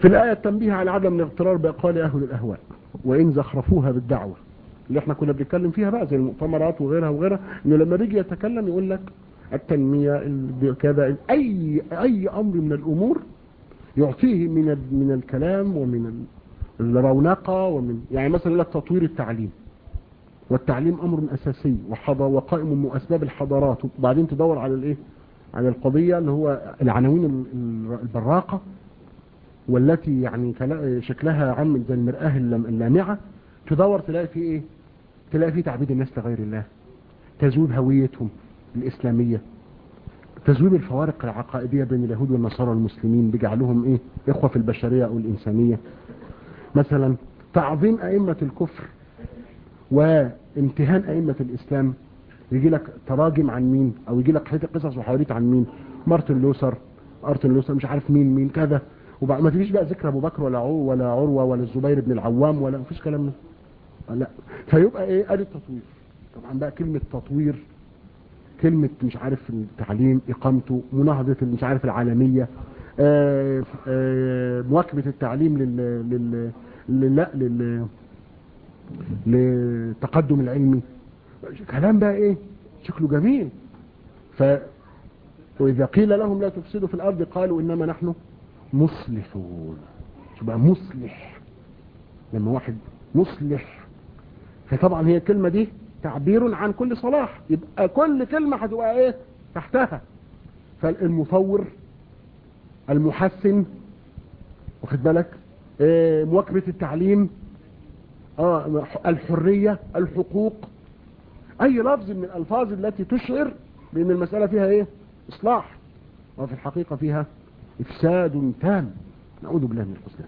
في الآية التنبيه على عدم الاغترار بأقوال أهل الأهواء وإن زخرفوها بالدعوة اللي احنا كنا بنتكلم فيها بقى زي المؤتمرات وغيرها وغيرها انه لما بيجي يتكلم يقول لك التنمية ال- كذا ال- اي اي امر من الامور يعطيه من ال- من الكلام ومن ال- الرونقة ومن يعني مثلا يقول لك تطوير التعليم والتعليم امر اساسي وحض وقائم من اسباب الحضارات وبعدين تدور على الايه على القضية اللي هو العناوين ال- ال- البراقة والتي يعني كلا- شكلها عامل زي المرآة اللام- اللامعة تدور تلاقي فيه ايه تلاقي فيه تعبيد الناس لغير الله تزويب هويتهم الإسلامية تزويب الفوارق العقائدية بين اليهود والنصارى والمسلمين بجعلهم ايه اخوة في البشرية او الانسانية مثلا تعظيم ائمة الكفر وامتهان ائمة الاسلام يجي لك تراجم عن مين او يجي لك حته قصص وحواديت عن مين مارتن لوثر ارتن لوثر مش عارف مين مين كذا وبعد ما تجيش بقى ذكر ابو بكر ولا عو ولا عروه ولا الزبير بن العوام ولا مفيش كلام ده لا فيبقى ايه ادي التطوير طبعا بقى كلمه تطوير كلمه مش عارف التعليم اقامته مناهضه مش عارف العالميه آه، آه، مواكبه التعليم لل لل لل لا لل للتقدم العلمي كلام بقى ايه شكله جميل ف واذا قيل لهم لا تفسدوا في الارض قالوا انما نحن مصلحون تبقى مصلح لما واحد مصلح فطبعا هي الكلمة دي تعبير عن كل صلاح يبقى كل كلمة هتبقى ايه تحتها فالمفور المحسن واخد بالك إيه مواكبة التعليم اه الحرية الحقوق اي لفظ من الالفاظ التي تشعر بان المسألة فيها ايه اصلاح وفي الحقيقة فيها افساد تام نعوذ بالله من الحسنى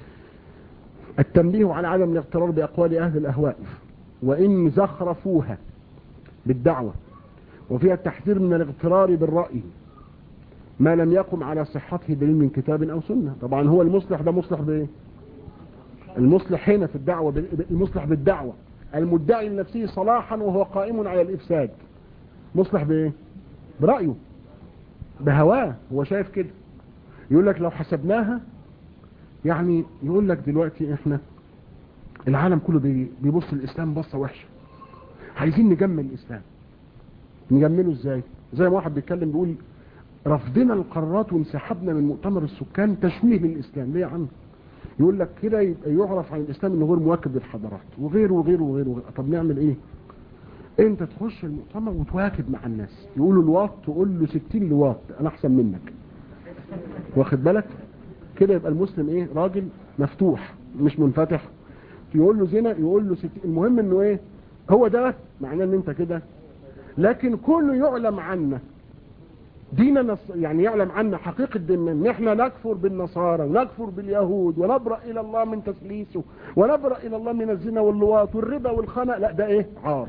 التنبيه على عدم الاغترار باقوال اهل الاهواء وان زخرفوها بالدعوة وفيها التحذير من الاغترار بالرأي ما لم يقم على صحته دليل من كتاب او سنة طبعا هو المصلح ده مصلح بايه المصلح هنا في الدعوة المصلح بالدعوة المدعي لنفسه صلاحا وهو قائم على الافساد مصلح بايه برأيه بهواه هو شايف كده يقول لك لو حسبناها يعني يقول لك دلوقتي احنا العالم كله بي- بيبص الاسلام بصة وحشة عايزين نجمل الاسلام نجمله ازاي زي ما واحد بيتكلم بيقول رفضنا القرارات وانسحابنا من مؤتمر السكان تشويه للاسلام ليه يا عم يقول لك كده يبقى يعرف عن الاسلام انه غير مواكب للحضارات وغير وغير وغير, وغير. طب نعمل ايه انت تخش المؤتمر وتواكب مع الناس يقولوا الواط تقول له 60 لواط انا احسن منك واخد بالك كده يبقى المسلم ايه راجل مفتوح مش منفتح يقول له زنا يقول له 60 المهم انه ايه هو ده معناه ان انت كده لكن كله يعلم عنا ديننا يعني يعلم عنا حقيقة ديننا ان احنا نكفر بالنصارى ونكفر باليهود ونبرأ الى الله من تسليسه ونبرأ الى الله من الزنا واللواط والربا والخنق لا ده ايه عار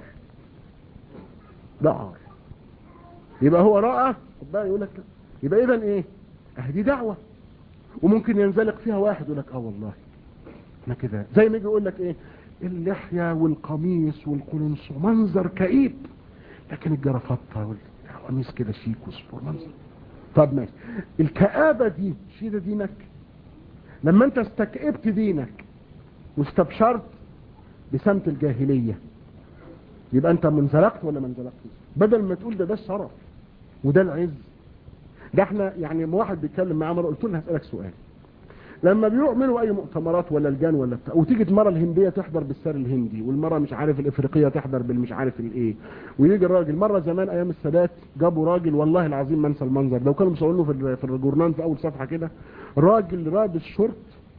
ده عار يبقى هو رأى خد بالك يقول لك لا. يبقى اذا ايه اه دي دعوة وممكن ينزلق فيها واحد يقول لك اه والله احنا كده زي ما يجي يقول لك ايه اللحية والقميص والقلنص منظر كئيب لكن الجرافطة والقميص كده شيك وسبور منظر طب ماشي الكآبة دي شيء ده دينك لما انت استكئبت دينك واستبشرت بسمت الجاهلية يبقى انت منزلقت ولا ما انزلقتش بدل ما تقول ده ده الشرف وده العز ده احنا يعني ما واحد بيتكلم معاه مره قلت له هسألك سؤال لما بيعملوا اي مؤتمرات ولا لجان ولا بتاع وتيجي المره الهنديه تحضر بالسر الهندي والمره مش عارف الافريقيه تحضر بالمش عارف الايه ويجي الراجل مره زمان ايام السادات جابوا راجل والله العظيم ما انسى المنظر ده وكانوا مصورينه في ال- في الجورنال في اول صفحه كده راجل لابس شورت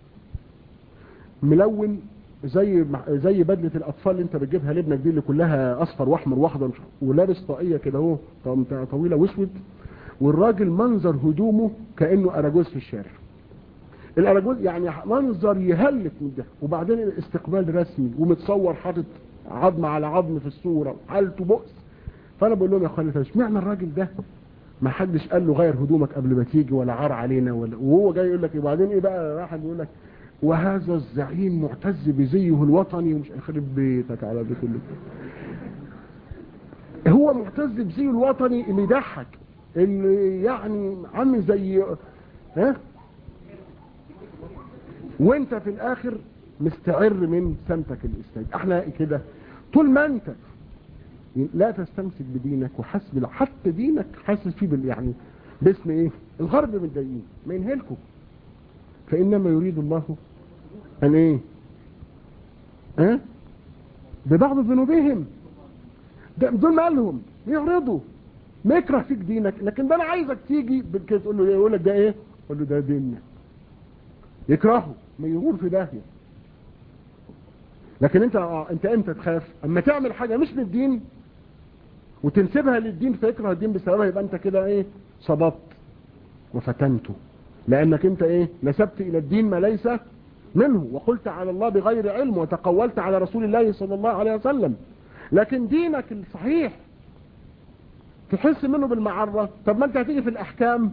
ملون زي زي بدله الاطفال اللي انت بتجيبها لابنك دي اللي كلها اصفر واحمر واخضر مش- ولابس طاقيه كده اهو طم- طويله واسود والراجل منظر هدومه كانه اراجوز في الشارع الاراجوز يعني منظر يهلك من ده وبعدين الاستقبال رسمي ومتصور حاطط عظم على عظم في الصوره وحالته بؤس فانا بقول لهم يا اخواني طب اشمعنى الراجل ده ما حدش قال له غير هدومك قبل ما تيجي ولا عار علينا ولا وهو جاي يقول لك إيه؟ وبعدين ايه بقى واحد يقول لك وهذا الزعيم معتز بزيه الوطني ومش يخرب بيتك على ده كله هو معتز بزيه الوطني اللي يضحك اللي يعني عامل زي ها وانت في الاخر مستعر من سمتك الاسلامي احنا كده طول ما انت لا تستمسك بدينك وحسب حتى دينك حاسس فيه بال يعني باسم ايه الغرب متضايقين ما ينهلكم فانما يريد الله ان ايه ها أه؟ ببعض ذنوبهم دول مالهم يعرضوا ما يكره فيك دينك لكن ده انا عايزك تيجي كده تقول له ايه يقول لك ده ايه قول له ده ديننا يكرهه ما يغور في داهيه لكن انت انت امتى تخاف اما تعمل حاجه مش للدين وتنسبها للدين فيكره الدين بسببها يبقى انت كده ايه صببت وفتنته لانك انت ايه نسبت الى الدين ما ليس منه وقلت على الله بغير علم وتقولت على رسول الله صلى الله عليه وسلم لكن دينك الصحيح تحس منه بالمعرة طب ما انت هتيجي في الاحكام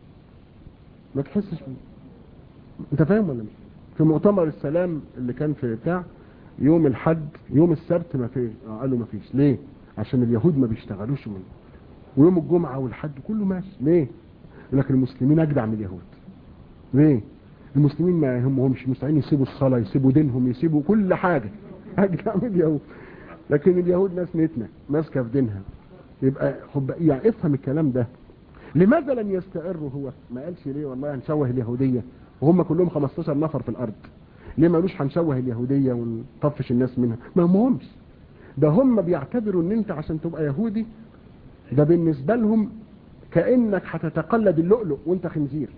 ما تحسش منه انت فاهم ولا مش في مؤتمر السلام اللي كان في بتاع يوم الحد يوم السبت ما فيش قالوا ما فيش ليه عشان اليهود ما بيشتغلوش منه ويوم الجمعة والحد كله ماشي ليه لكن المسلمين اجدع من اليهود ليه المسلمين ما يهمهمش مستعين يسيبوا الصلاة يسيبوا دينهم يسيبوا كل حاجة اجدع من اليهود لكن اليهود ناس نتنة ماسكة في دينها يبقى خب يعني افهم الكلام ده لماذا لم يستقروا هو ما قالش ليه والله هنشوه اليهودية وهم كلهم 15 نفر في الارض ليه ما قالوش هنشوه اليهودية ونطفش الناس منها ما همهمش ده هم بيعتبروا ان انت عشان تبقى يهودي ده بالنسبة لهم كأنك هتتقلد اللؤلؤ وانت خنزير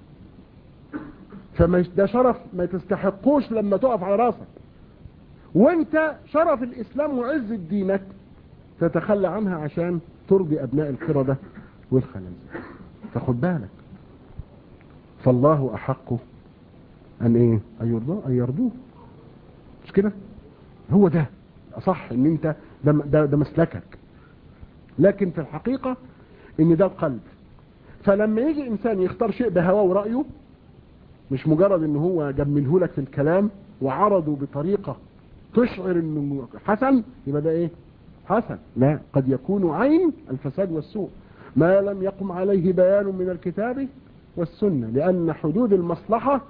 فما ده شرف ما تستحقوش لما تقف على راسك وانت شرف الاسلام وعز دينك تتخلى عنها عشان ترضي ابناء القردة والخنازير فخد بالك فالله احق ان ايه ان يرضوه ان يرضوه مش كده هو ده صح ان انت ده, ده, ده مسلكك لكن في الحقيقة ان ده القلب فلما يجي انسان يختار شيء بهواه ورأيه مش مجرد ان هو جمله لك في الكلام وعرضه بطريقة تشعر انه حسن يبقى ده ايه حسن لا قد يكون عين الفساد والسوء ما لم يقم عليه بيان من الكتاب والسنة لان حدود المصلحة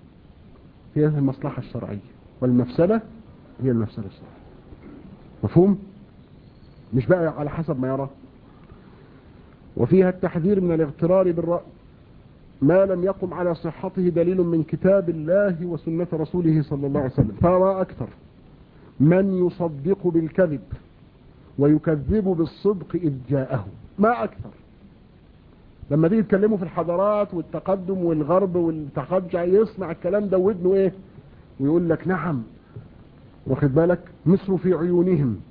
هي المصلحة الشرعية والمفسدة هي المفسدة الشرعية مفهوم مش بقى على حسب ما يرى وفيها التحذير من الاغترار بالرأي ما لم يقم على صحته دليل من كتاب الله وسنة رسوله صلى الله عليه وسلم فما أكثر من يصدق بالكذب ويكذب بالصدق إذ جاءه ما أكثر لما دي يتكلموا في الحضارات والتقدم والغرب والتقجع يسمع الكلام ده ودنه ايه ويقول لك نعم واخد بالك مصر في عيونهم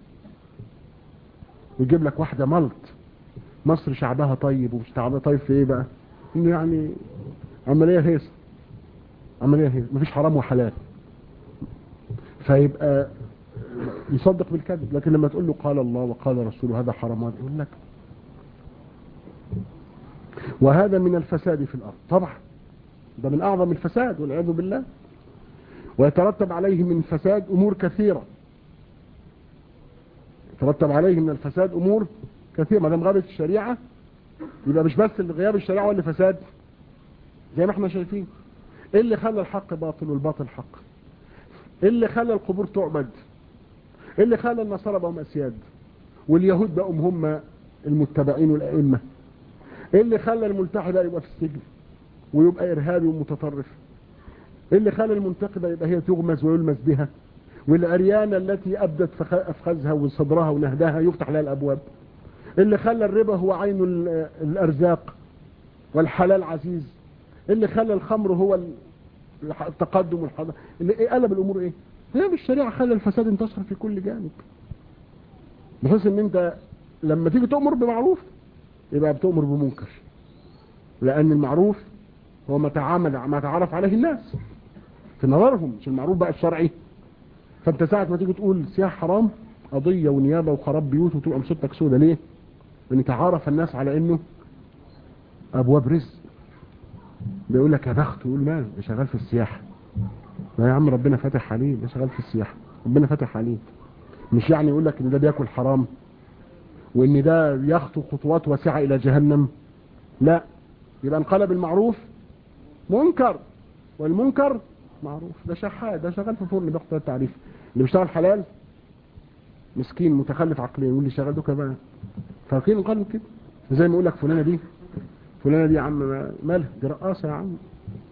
ويجيب لك واحدة ملط مصر شعبها طيب ومش شعبها طيب في ايه بقى انه يعني عملية هيصة عملية هيصة مفيش حرام وحلال فيبقى يصدق بالكذب لكن لما تقول له قال الله وقال رسوله هذا حرام هذا يقول لك وهذا من الفساد في الأرض طبعا ده من أعظم الفساد والعياذ بالله ويترتب عليه من فساد أمور كثيرة يترتب عليه من الفساد أمور كثيرة ما دام غابت الشريعة يبقى مش بس غياب الشريعة ولا فساد زي ما احنا شايفين ايه اللي خلى الحق باطل والباطل حق ايه اللي خلى القبور تعبد ايه اللي خلى النصارى بقوا اسياد واليهود بقوا هم المتبعين والائمه ايه اللي خلى الملتحي ده يبقى في السجن ويبقى ارهابي ومتطرف ايه اللي خلى المنتقبه يبقى هي تغمز ويلمس بها والعريانه التي ابدت افخاذها وصدرها ونهدها يفتح لها الابواب ايه اللي خلى الربا هو عين الارزاق والحلال عزيز ايه اللي خلى الخمر هو التقدم والحضاره اللي إيه قلب الامور ايه هي بالشريعه خلى الفساد انتشر في كل جانب بحيث ان انت لما تيجي تؤمر بمعروف يبقى بتؤمر بمنكر لان المعروف هو ما تعامل ما تعرف عليه الناس في نظرهم مش المعروف بقى الشرعي فانت ساعة ما تيجي تقول سياح حرام قضية ونيابة وخراب بيوت وتبقى مصيبتك سودة ليه لان تعرف الناس على انه ابواب رزق بيقول لك يا بخت يقول مال ده شغال في السياحة لا يا عم ربنا فاتح عليه ده شغال في السياحة ربنا فاتح عليه مش يعني يقول لك ان ده بياكل حرام وان ده يخطو خطوات واسعة الى جهنم لا يبقى انقلب المعروف منكر والمنكر معروف ده شحات ده شغال في فرن بياخد التعريف اللي بيشتغل حلال مسكين متخلف عقليا يقول لي شغال دوكا بقى فاكرين القلب كده زي ما يقول لك فلانه دي فلانه دي يا عم مالها دي رقاصه يا عم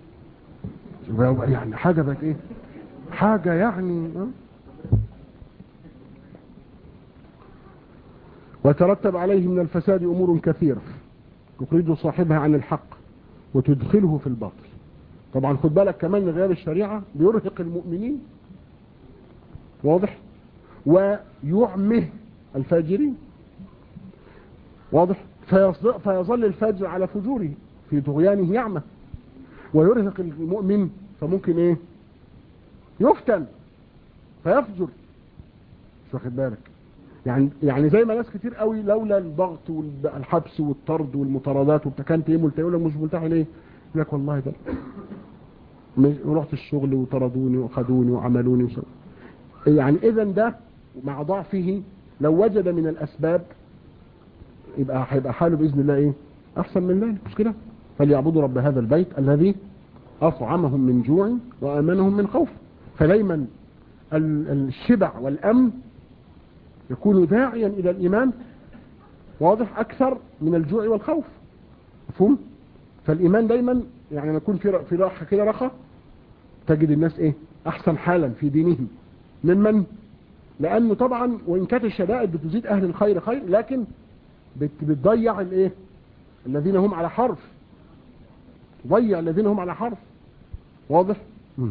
يعني حاجه بقت ايه حاجه يعني اه وترتب عليه من الفساد امور كثيره تخرج صاحبها عن الحق وتدخله في الباطل طبعا خد بالك كمان من غير الشريعه بيرهق المؤمنين واضح ويعمه الفاجرين واضح فيظل الفاجر على فجوره في طغيانه يعمى ويرهق المؤمن فممكن ايه يفتن فيفجر مش واخد بالك يعني يعني زي ما ناس كتير قوي لولا الضغط والحبس والطرد والمطاردات وابتكنت ايه ملتحي يقول لك مش ملتحي ليه يقول لك والله ده رحت الشغل وطردوني وخدوني وعملوني وسووا يعني اذا ده مع ضعفه لو وجد من الاسباب يبقى هيبقى حاله باذن الله ايه احسن من ذلك مش كده فليعبدوا رب هذا البيت الذي اطعمهم من جوع وامنهم من خوف فدايما الشبع والامن يكون داعيا الى الايمان واضح اكثر من الجوع والخوف مفهوم فالايمان دايما يعني لما يكون في في راحه كده رخاء تجد الناس ايه احسن حالا في دينهم ممن لانه طبعا وان كانت الشدائد بتزيد اهل الخير خير لكن بتضيع الايه الذين هم على حرف تضيع الذين هم على حرف واضح م.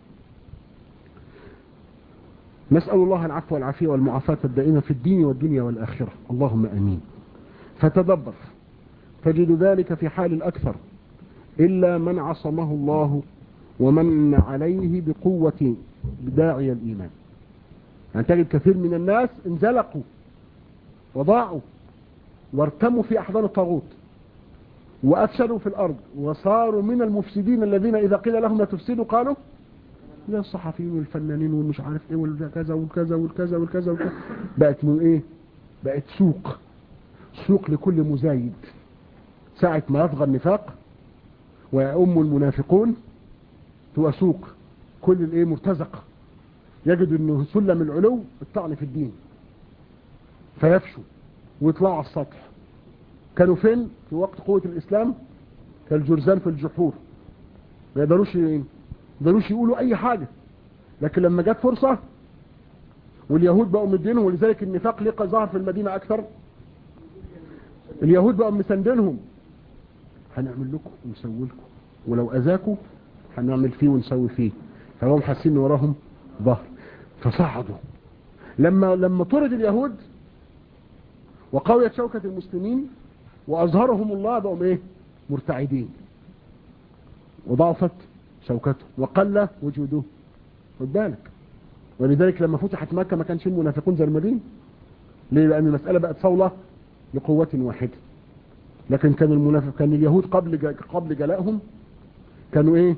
نسأل الله العفو والعافية والمعافاة الدائمة في الدين والدنيا والآخرة اللهم أمين فتدبر تجد ذلك في حال الأكثر إلا من عصمه الله ومن عليه بقوة بداعي الإيمان يعني تجد كثير من الناس انزلقوا وضاعوا وارتموا في أحضان الطاغوت وأفسدوا في الأرض وصاروا من المفسدين الذين إذا قيل لهم لا تفسدوا قالوا زي الصحفيين والفنانين والمش عارف ايه والكذا والكذا والكذا والكذا والكذا بقت من ايه بقت سوق سوق لكل مزايد ساعة ما يطغى النفاق ويأم المنافقون تبقى سوق كل الايه مرتزقة يجد انه سلم العلو الطعن في الدين فيفشوا ويطلعوا على السطح كانوا فين في وقت قوة الاسلام كالجرزان في الجحور ما يقدروش يقدروش يقولوا اي حاجة لكن لما جت فرصة واليهود بقوا مدينهم ولذلك النفاق ليه ظهر في المدينة اكثر اليهود بقوا مسندينهم هنعمل لكم ونسوي لكم ولو اذاكم هنعمل فيه ونسوي فيه فهم حاسين ان وراهم ظهر فصعدوا لما لما طرد اليهود وقويت شوكة المسلمين واظهرهم الله بقوا ايه مرتعدين وضعفت شوكته وقل وجوده خد بالك ولذلك لما فتحت مكة ما كانش المنافقون زي المدينة ليه لأن المسألة بقت صولة لقوة واحدة لكن كان المنافق كان اليهود قبل قبل جلائهم كانوا ايه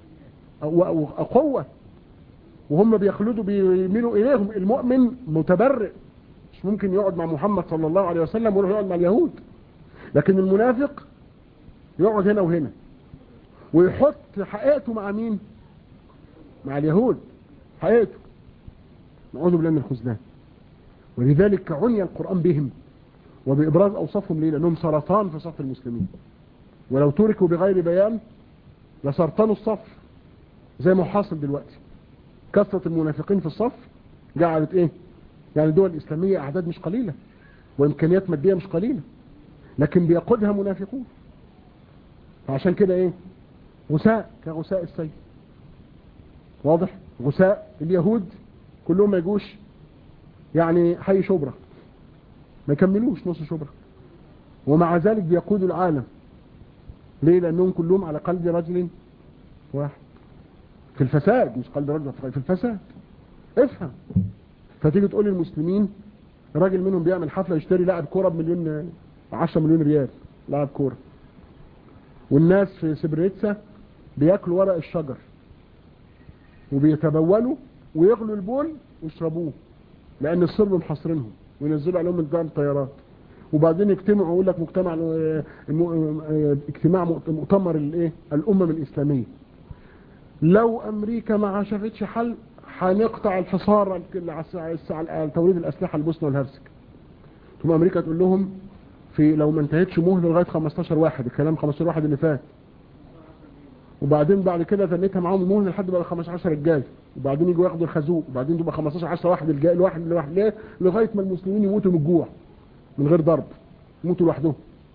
قوة وهم بيخلدوا بيميلوا اليهم المؤمن متبرئ مش ممكن يقعد مع محمد صلى الله عليه وسلم ويروح يقعد مع اليهود لكن المنافق يقعد هنا وهنا ويحط حقيقته مع مين مع اليهود حقيقته نعوذ بالله من الخذلان ولذلك عني القرآن بهم وبإبراز أوصافهم ليه لأنهم سرطان في صف المسلمين ولو تركوا بغير بيان لسرطانوا الصف زي ما حاصل دلوقتي كثرة المنافقين في الصف جعلت ايه يعني الدول الإسلامية أعداد مش قليلة وإمكانيات مادية مش قليلة لكن بيقودها منافقون فعشان كده ايه غساء كغساء السيل واضح غساء اليهود كلهم ما يجوش يعني حي شبرة ما يكملوش نص شبرة ومع ذلك بيقودوا العالم ليه لأنهم كلهم على قلب رجل واحد في الفساد مش قلب رجل في الفساد افهم فتيجي تقول للمسلمين راجل منهم بيعمل حفلة يشتري لاعب كورة بمليون 10 مليون ريال لاعب كورة والناس في سبريتسا بياكلوا ورق الشجر وبيتبولوا ويغلوا البول ويشربوه لان الصرب محاصرينهم وينزلوا عليهم الدعم طيارات وبعدين يجتمعوا يقول لك مجتمع اجتماع مؤتمر الايه الامم الاسلاميه لو امريكا ما شافتش حل هنقطع الحصار على توريد الاسلحه البوسنه والهرسك ثم امريكا تقول لهم في لو ما انتهتش مهله لغايه 15 واحد الكلام 15 واحد اللي فات وبعدين بعد كده تنيتها معاهم المهله لحد بقى 15 الجاي وبعدين يجوا ياخدوا الخازوق وبعدين تبقى 15 10 واحد الجاي الواحد الواحد ليه لغايه ما المسلمين يموتوا من الجوع من غير ضرب يموتوا لوحدهم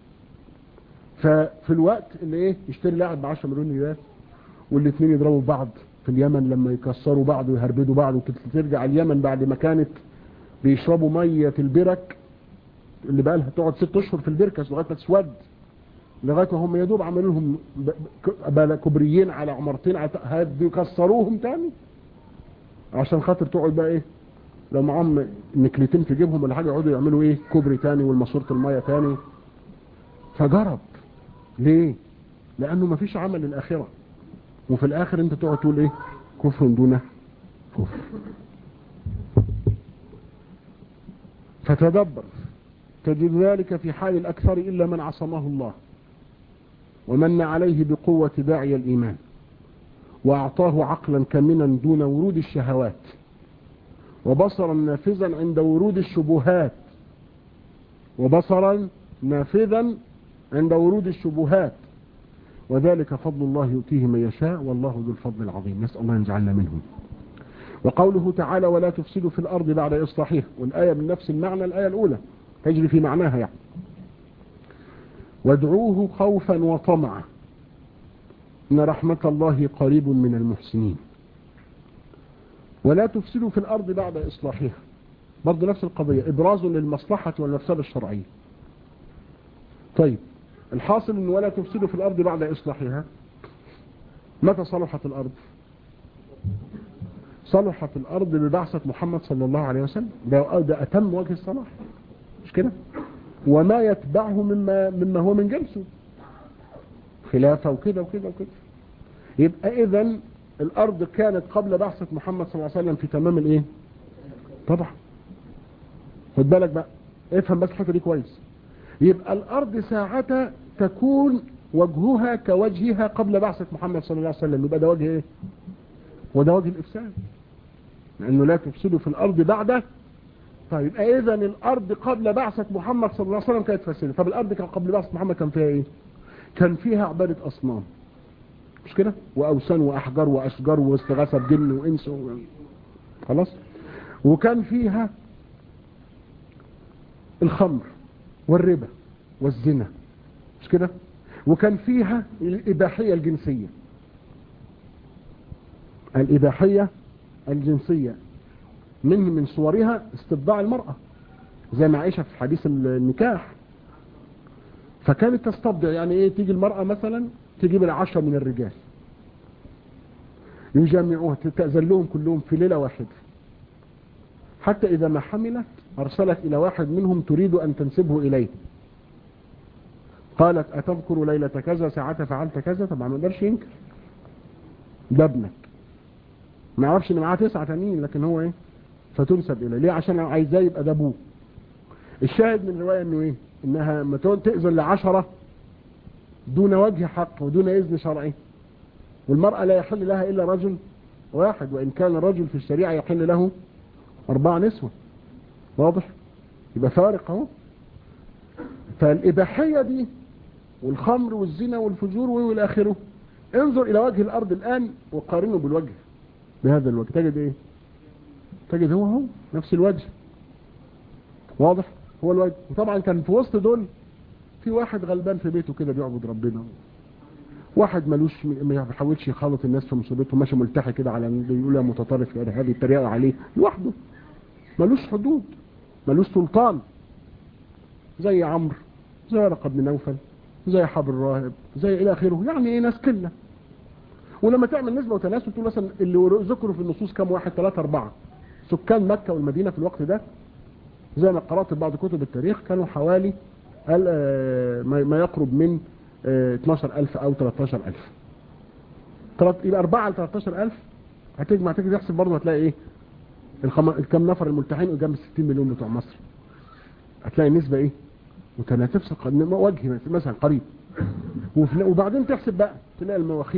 ففي الوقت اللي ايه يشتري لاعب ب 10 مليون ريال والاثنين يضربوا بعض في اليمن لما يكسروا بعض ويهربدوا بعض وترجع اليمن بعد ما كانت بيشربوا ميه البرك اللي بقى لها تقعد ست اشهر في البركه لغايه ما تسود لغايه ما هم يا دوب عملوا لهم كبريين على عمارتين يكسروهم تاني عشان خاطر تقعد بقى ايه لو معاهم نكلتين في جيبهم ولا حاجه يقعدوا يعملوا ايه كوبري تاني والماسوره الميه تاني فجرب ليه لانه ما فيش عمل للاخره وفي الاخر انت تقعد تقول ايه كفر دون كفر فتدبر تجد ذلك في حال الأكثر إلا من عصمه الله ومن عليه بقوة داعي الإيمان وأعطاه عقلا كمنا دون ورود الشهوات وبصرا نافذا عند ورود الشبهات وبصرا نافذا عند ورود الشبهات وذلك فضل الله يؤتيه من يشاء والله ذو الفضل العظيم نسأل الله يجعلنا منهم وقوله تعالى ولا تفسدوا في الأرض بعد إصلاحها والآية من نفس المعنى الآية الأولى تجري في معناها يعني وادعوه خوفا وطمعا إن رحمة الله قريب من المحسنين ولا تفسدوا في الأرض بعد إصلاحها برضه نفس القضية إبراز للمصلحة والمفسدة الشرعية طيب الحاصل أن ولا تفسدوا في الأرض بعد إصلاحها متى صلحت الأرض صلحت الأرض ببعثة محمد صلى الله عليه وسلم ده, ده أتم وجه الصلاح مش كده وما يتبعه مما, مما هو من جنسه خلافة وكده وكده وكده يبقى إذا الأرض كانت قبل بعثة محمد صلى الله عليه وسلم في تمام الإيه طبعا خد بالك بقى افهم بس الحته دي كويس يبقى الأرض ساعتها تكون وجهها كوجهها قبل بعثة محمد صلى الله عليه وسلم يبقى ده وجه ايه وده وجه الإفساد لأنه لا تفسدوا في الأرض بعد طيب إذا الأرض قبل بعثة محمد صلى الله عليه وسلم كانت فاسدة طب الأرض كان قبل بعثة محمد كان فيها إيه كان فيها عبادة أصنام مش كده وأوثان وأحجار وأشجار واستغاثة بجن وإنس و... خلاص وكان فيها الخمر والربا والزنا مش كده وكان فيها الإباحية الجنسية الإباحية الجنسية من من صورها استبداع المرأة زي ما عائشة في حديث النكاح فكانت تستبدع يعني ايه تيجي المرأة مثلا تجيب العشرة من الرجال يجمعوها تأذلهم كلهم في ليلة واحدة حتى إذا ما حملت أرسلت إلى واحد منهم تريد أن تنسبه إليه قالت أتذكر ليلة كذا ساعتها فعلت كذا طبعا ما قدرش ينكر ده ابنك ما يعرفش ان معاه تسعة تانيين لكن هو ايه فتنسب اليه ليه عشان عايزاه يبقى ده ابوه الشاهد من الرواية انه ايه انها ما تأذن لعشرة دون وجه حق ودون اذن شرعي والمرأة لا يحل لها الا رجل واحد وان كان الرجل في الشريعة يحل له اربع نسوة واضح يبقى فارق اهو فالإباحية دي والخمر والزنا والفجور والى اخره انظر الى وجه الارض الان وقارنه بالوجه بهذا الوجه تجد ايه تجد هو هو نفس الوجه واضح هو الوجه وطبعا كان في وسط دول في واحد غلبان في بيته كده بيعبد ربنا واحد ملوش ما بيحاولش يخالط الناس في مصيبتهم ماشي ملتحي كده على يقول يا متطرف يا هذه التريقه عليه لوحده ملوش حدود ملوش سلطان زي عمرو زي ورقه بن نوفل زي حبر الراهب زي الى اخره يعني ايه ناس كله ولما تعمل نسبة وتناسب تقول مثلا اللي ذكروا في النصوص كم واحد ثلاثة أربعة سكان مكة والمدينة في الوقت ده زي ما قرأت في بعض كتب التاريخ كانوا حوالي ما يقرب من 12000 أو 13000 يبقى 4 ل 13000 هتجمع تيجي تحسب برضه هتلاقي ايه الخم... كم نفر الملتحين قدام 60 مليون بتوع مصر هتلاقي النسبة ايه متناسب وجه مثلا قريب وبعدين تحسب بقى تلاقي المواخير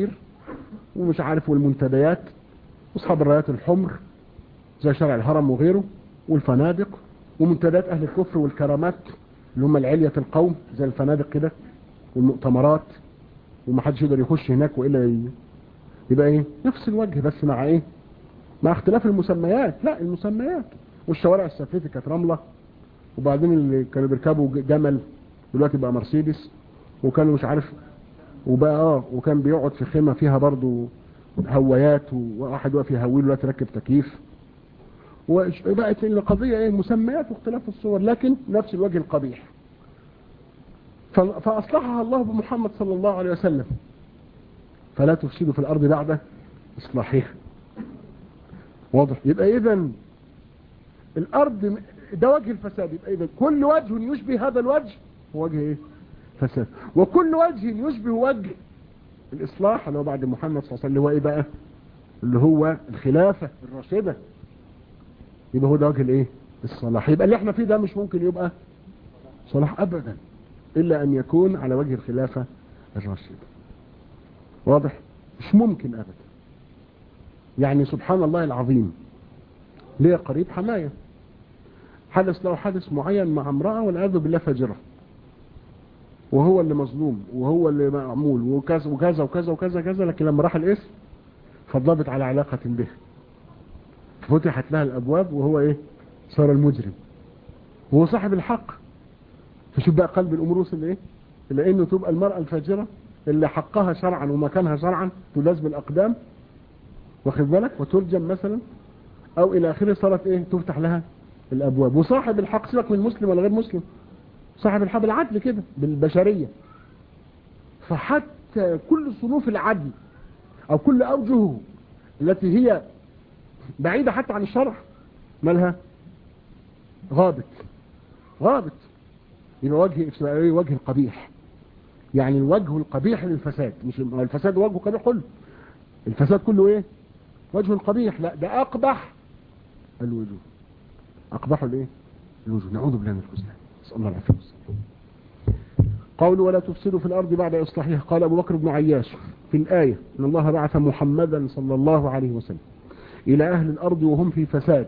ومش عارف والمنتديات واصحاب الرايات الحمر زي شارع الهرم وغيره والفنادق ومنتديات اهل الكفر والكرامات اللي هم العلية القوم زي الفنادق كده والمؤتمرات ومحدش يقدر يخش هناك والا ي- يبقى ايه نفس الوجه بس مع ايه مع اختلاف المسميات لا المسميات والشوارع السفلتي كانت رملة وبعدين اللي كانوا بيركبوا ج- جمل دلوقتي بقى مرسيدس وكانوا مش عارف وبقى اه وكان بيقعد في خيمة فيها برضو هوايات وواحد واقف يهوي له دلوقتي راكب تكييف وبقت القضية ايه مسميات واختلاف الصور لكن نفس الوجه القبيح ف- فأصلحها الله بمحمد صلى الله عليه وسلم فلا تفسدوا في الأرض بعد إصلاحها واضح يبقى إذا الأرض م- ده وجه الفساد يبقى إذا كل وجه يشبه هذا الوجه هو وجه إيه فساد وكل وجه يشبه وجه الإصلاح اللي هو بعد محمد صلى الله عليه وسلم اللي هو إيه بقى اللي هو الخلافة الراشدة يبقى هو ده وجه الإيه الصلاح يبقى اللي احنا فيه ده مش ممكن يبقى صلاح أبدا إلا أن يكون على وجه الخلافة الراشدة واضح مش ممكن أبدا يعني سبحان الله العظيم ليه قريب حماية حدث له حدث معين مع امرأة والعياذ بالله فاجرة وهو اللي مظلوم وهو اللي معمول وكذا وكذا وكذا وكذا كذا لكن لما راح الاسم فضلت على علاقة به فتحت لها الأبواب وهو إيه صار المجرم وهو صاحب الحق فشوف بقى قلب الأمور وصل إيه إلا إنه تبقى المرأة الفاجرة اللي حقها شرعا ومكانها شرعا تلاز بالأقدام واخد بالك وترجم مثلا أو إلى آخره صارت إيه تفتح لها الأبواب وصاحب الحق سيبك من مسلم ولا غير مسلم صاحب الحق بالعدل كده بالبشرية فحتى كل صنوف العدل أو كل أوجهه التي هي بعيدة حتى عن الشرع مالها غابت غابت يبقى وجه إيه وجه القبيح يعني الوجه القبيح للفساد مش الفساد وجهه قبيح كله الفساد كله ايه وجه القبيح لا ده اقبح الوجوه اقبح الايه الوجوه نعوذ بالله من الخزلان نسال الله العافيه والسلامه قول ولا تفسدوا في الارض بعد اصلاحها قال ابو بكر بن عياش في الايه ان الله بعث محمدا صلى الله عليه وسلم الى اهل الارض وهم في فساد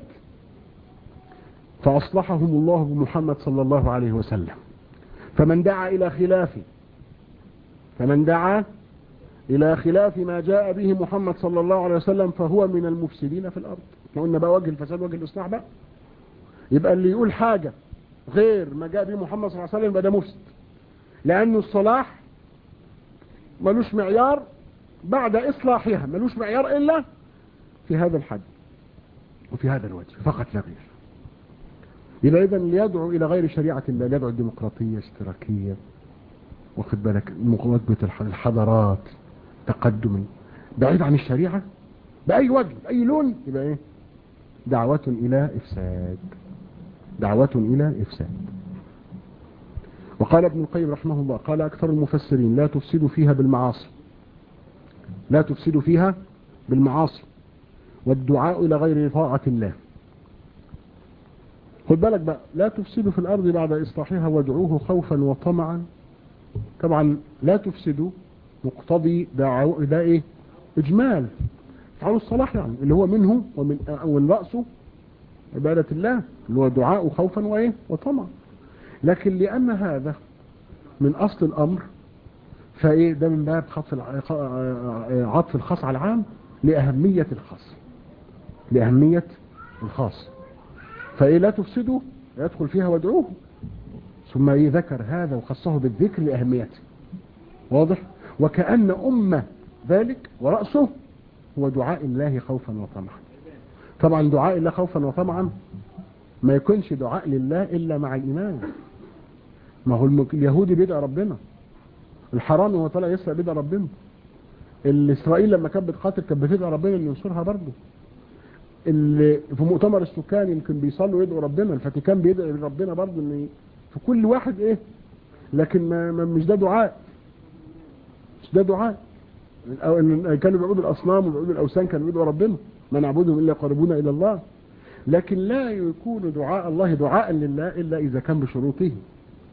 فاصلحهم الله بمحمد صلى الله عليه وسلم فمن دعا الى خلافه فمن دعا إلى خلاف ما جاء به محمد صلى الله عليه وسلم فهو من المفسدين في الأرض احنا قلنا بقى وجه الفساد وجه الإصلاح بقى يبقى اللي يقول حاجة غير ما جاء به محمد صلى الله عليه وسلم يبقى ده مفسد لأنه الصلاح ملوش معيار بعد إصلاحها ملوش معيار إلا في هذا الحد وفي هذا الوجه فقط لا غير يبقى إذا اللي يدعو إلى غير شريعة الله يدعو الديمقراطية اشتراكية واخد بالك مواجهة الحضارات تقدم بعيد عن الشريعة بأي وجه بأي لون يبقى ايه دعوة إلى إفساد دعوة إلى إفساد وقال ابن القيم رحمه الله قال أكثر المفسرين لا تفسدوا فيها بالمعاصي لا تفسدوا فيها بالمعاصي والدعاء إلى غير طاعة الله خد بالك بقى لا تفسدوا في الأرض بعد إصلاحها وادعوه خوفا وطمعا طبعا لا تفسدوا مقتضي دعوة ده ايه اجمال فعلوا الصلاح يعني اللي هو منه ومن ومن رأسه عبادة الله اللي هو دعاء خوفا وايه وطمع لكن لأن هذا من أصل الأمر فايه ده من باب خطف عطف الخاص على العام لأهمية الخاص لأهمية الخاص فايه لا تفسدوا يدخل فيها وادعوه ثم ذكر هذا وخصه بالذكر لأهميته واضح وكأن أمة ذلك ورأسه هو دعاء الله خوفا وطمعا طبعا دعاء الله خوفا وطمعا ما يكونش دعاء لله إلا مع الإيمان ما هو اليهودي بيدعى ربنا الحرامي هو طلع يسرق بيدعى ربنا الإسرائيل لما كانت بتقاتل كانت بتدعى ربنا ان ينصرها برضه اللي في مؤتمر السكان يمكن بيصلوا يدعوا ربنا الفاتيكان بيدعي ربنا برضه ان في كل واحد ايه لكن ما ما مش ده دعاء مش ده دعاء أو إن كانوا بيعبدوا الاصنام وبيعبدوا الاوثان كانوا بيدعوا ربنا ما نعبدهم الا يقربونا الى الله لكن لا يكون دعاء الله دعاء لله الا اذا كان بشروطه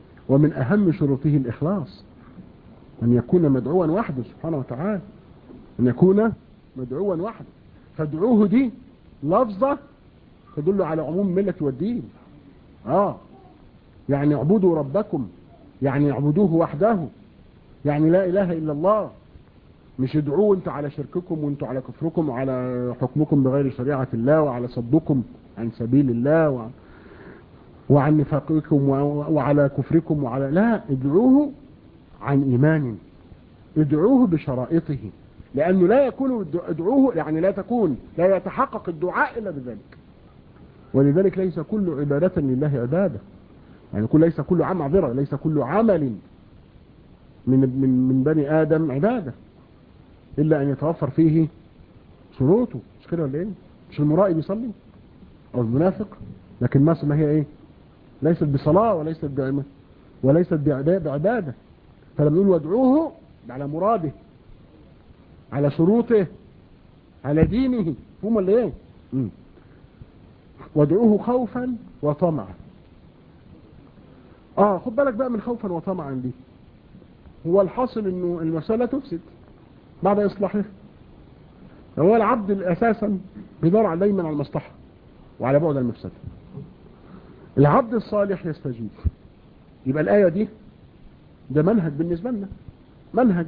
ومن اهم شروطه الاخلاص ان يكون مدعوا وحده سبحانه وتعالى ان يكون مدعوا وحده فادعوه دي لفظة تدل على عموم الملة والدين اه يعني اعبدوا ربكم يعني اعبدوه وحده يعني لا اله الا الله مش ادعوه انتوا على شرككم وانتوا على كفركم وعلى حكمكم بغير شريعة الله وعلى صدكم عن سبيل الله وعن, وعن نفاقكم وعلى كفركم وعلى لا ادعوه عن ايمان ادعوه بشرائطه لانه لا يكون ادعوه يعني لا تكون لا يتحقق الدعاء الا بذلك ولذلك ليس كل عبادة لله عبادة يعني كل ليس كل عام معذرة ليس كل عمل من من من بني ادم عباده إلا أن يتوفر فيه شروطه مش كده ولا إيه مش المرائي بيصلي أو المنافق لكن ما هي إيه ليست بصلاة وليست بعمة وليست بعبادة فلما نقول وادعوه على مراده على شروطه على دينه هم اللي ايه مم. وادعوه خوفا وطمعا اه خد بالك بقى من خوفا وطمعا دي هو الحاصل انه المسألة تفسد بعد إصلاحه هو العبد أساسا بيدور دايما على المصلحة وعلى بعد المفسدة العبد الصالح يستجيب يبقى الآية دي ده منهج بالنسبة لنا منهج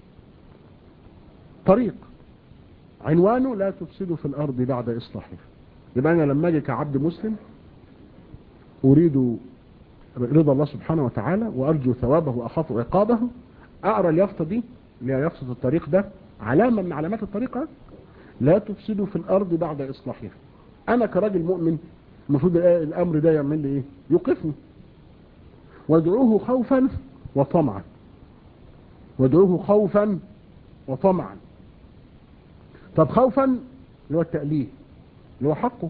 طريق عنوانه لا تفسدوا في الأرض بعد إصلاحها يبقى أنا لما أجي كعبد مسلم أريد رضا الله سبحانه وتعالى وأرجو ثوابه وأخاف عقابه أقرأ اليافطة دي اللي هي يفسد الطريق ده علامة من علامات الطريقة لا تفسدوا في الأرض بعد إصلاحها أنا كراجل مؤمن المفروض الأمر ده يعمل لي إيه يوقفني وادعوه خوفا وطمعا وادعوه خوفا وطمعا طب خوفا اللي هو التأليه اللي هو حقه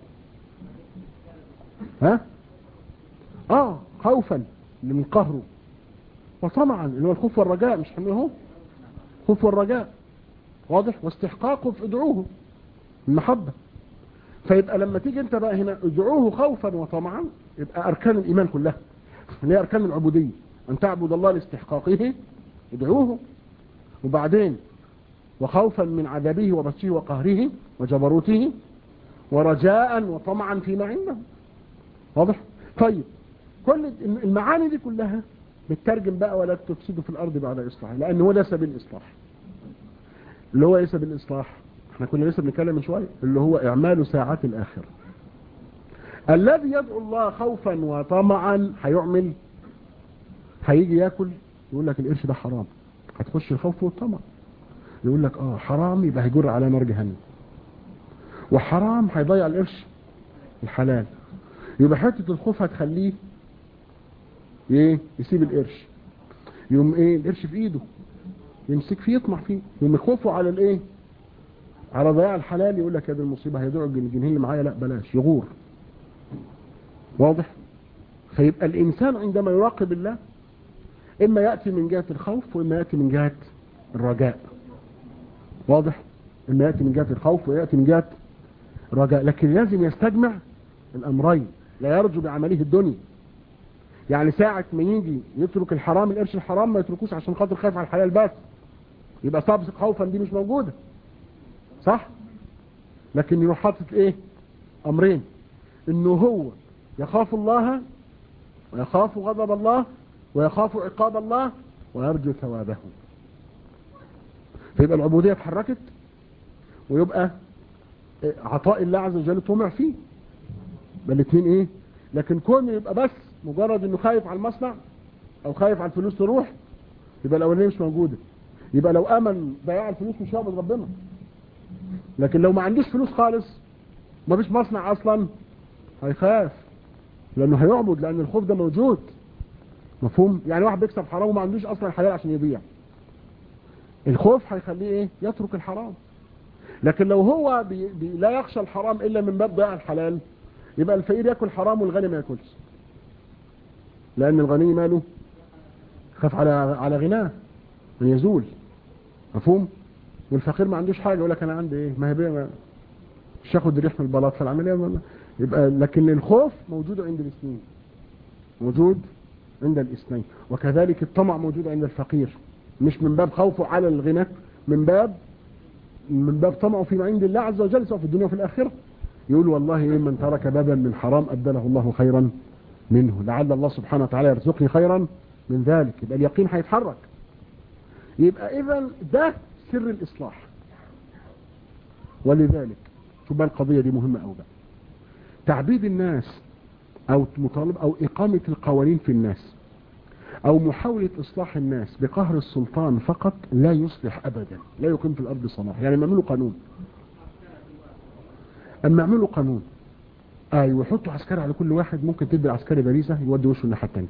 ها اه خوفا من قهره وطمعا اللي هو الخوف والرجاء مش حمله هو خوف والرجاء واضح واستحقاقه في ادعوه المحبة فيبقى لما تيجي انت بقى هنا ادعوه خوفا وطمعا يبقى اركان الايمان كلها اللي هي اركان العبودية ان تعبد الله لاستحقاقه ادعوه وبعدين وخوفا من عذابه وبطشه وقهره وجبروته ورجاء وطمعا فيما عنده واضح طيب كل المعاني دي كلها بتترجم بقى ولا تفسدوا في الارض بعد اصلاحها لان هو ده سبيل الاصلاح اللي هو ايه سبيل الاصلاح احنا كنا لسه بنتكلم من شويه اللي هو اعمال ساعات الاخره الذي يدعو الله خوفا وطمعا هيعمل هيجي ياكل يقول لك القرش ده حرام هتخش الخوف والطمع يقول لك اه حرام يبقى هيجر على نار جهنم وحرام هيضيع القرش الحلال يبقى حته الخوف هتخليه ايه يسيب القرش يوم ايه القرش في ايده يمسك فيه يطمع فيه يوم يخوفه على الايه على ضياع الحلال يقول لك يا دي المصيبه هيدعو الجنيه اللي معايا لا بلاش يغور واضح فيبقى الانسان عندما يراقب الله اما ياتي من جهه الخوف واما ياتي من جهه الرجاء واضح اما ياتي من جهه الخوف وياتي من جهه الرجاء لكن لازم يستجمع الامرين لا يرجو بعمله الدنيا يعني ساعة ما يجي يترك الحرام القرش الحرام ما يتركوش عشان خاطر خايف على الحلال بس يبقى صابس خوفا دي مش موجودة صح لكن يروح حاطط ايه امرين انه هو يخاف الله ويخاف غضب الله ويخاف عقاب الله ويرجو ثوابه فيبقى العبودية اتحركت ويبقى عطاء الله عز وجل طمع فيه بل الاثنين ايه لكن كون يبقى بس مجرد انه خايف على المصنع او خايف على الفلوس تروح يبقى الاولانيه مش موجوده يبقى لو امن ضياع الفلوس مش هيعبد ربنا لكن لو ما عندوش فلوس خالص ما فيش مصنع اصلا هيخاف لانه هيعبد لان الخوف ده موجود مفهوم يعني واحد بيكسب حرام وما عندوش اصلا الحلال عشان يبيع الخوف هيخليه ايه يترك الحرام لكن لو هو بي بي لا يخشى الحرام الا من باب ضياع الحلال يبقى الفقير ياكل حرام والغني ما ياكلش لان الغني ماله خاف على على غناه ان يزول مفهوم والفقير ما عندوش حاجه يقول لك انا عندي ايه ما هي بيه مش هاخد ريح من البلاط فالعمليه ولا يبقى لكن الخوف موجود عند الاثنين موجود عند الاثنين وكذلك الطمع موجود عند الفقير مش من باب خوفه على الغنى من باب من باب طمعه فيما عند الله عز وجل سواء في الدنيا وفي الآخرة يقول والله من ترك بابا من حرام أبدله الله خيرا منه لعل الله سبحانه وتعالى يرزقني خيرا من ذلك يبقى اليقين هيتحرك يبقى إذا ده سر الإصلاح ولذلك شوف بقى القضية دي مهمة أوي بقى تعبيد الناس أو مطالب أو إقامة القوانين في الناس أو محاولة إصلاح الناس بقهر السلطان فقط لا يصلح أبدا لا يقيم في الأرض صلاح يعني ما يعملوا قانون أما يعملوا قانون أيوة ويحطوا عسكري على كل واحد ممكن تدي العسكري باريزة يودي وشه الناحية التانية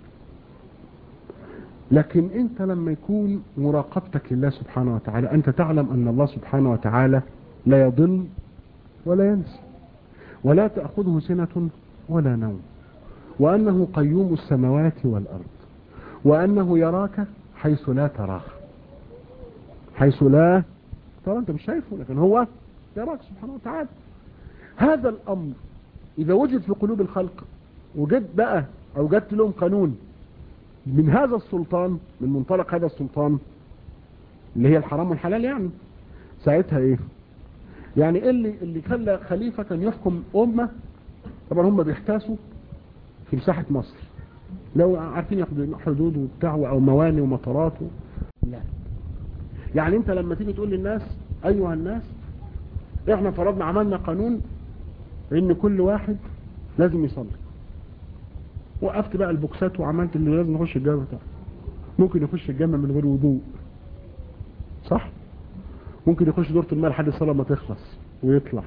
لكن أنت لما يكون مراقبتك لله سبحانه وتعالى أنت تعلم أن الله سبحانه وتعالى لا يضل ولا ينسى ولا تأخذه سنة ولا نوم وأنه قيوم السماوات والأرض وأنه يراك حيث لا تراه حيث لا ترى أنت مش شايفه لكن هو يراك سبحانه وتعالى هذا الأمر إذا وجد في قلوب الخلق وجد بقى أو جدت لهم قانون من هذا السلطان من منطلق هذا السلطان اللي هي الحرام والحلال يعني ساعتها ايه يعني إيه اللي اللي خلى خليفة كان يحكم أمة طبعا هم بيحتاسوا في مساحة مصر لو عارفين ياخدوا حدود وبتاع او مواني ومطارات و... لا يعني انت لما تيجي تقول للناس ايها الناس احنا فرضنا عملنا قانون ان كل واحد لازم يصلي وقفت بقى البوكسات وعملت اللي لازم نخش الجامع بتاعه ممكن يخش الجامع من غير وضوء صح ممكن يخش دورة الماء لحد الصلاة ما تخلص ويطلع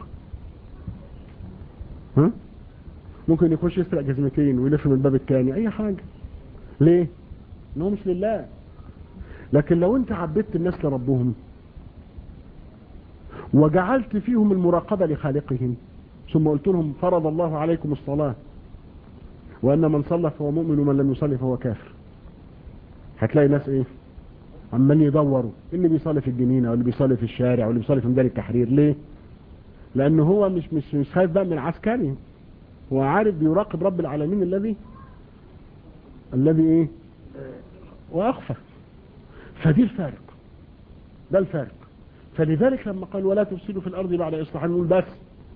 ها ممكن يخش يسرق جزمتين ويلف من الباب الثاني اي حاجة ليه ان هو مش لله لكن لو انت عبدت الناس لربهم وجعلت فيهم المراقبة لخالقهم ثم قلت لهم فرض الله عليكم الصلاة وان من صلى فهو مؤمن ومن لم يصلي فهو كافر هتلاقي ناس ايه عمال يدوروا اللي بيصلي في الجنينة واللي بيصلي في الشارع واللي بيصلي في ميدان التحرير ليه لان هو مش مش مش خايف بقى من عسكري هو عارف بيراقب رب العالمين الذي الذي ايه واخفى فدي الفارق ده الفارق فلذلك لما قال ولا تفسدوا في الارض بعد اصلاح نقول بس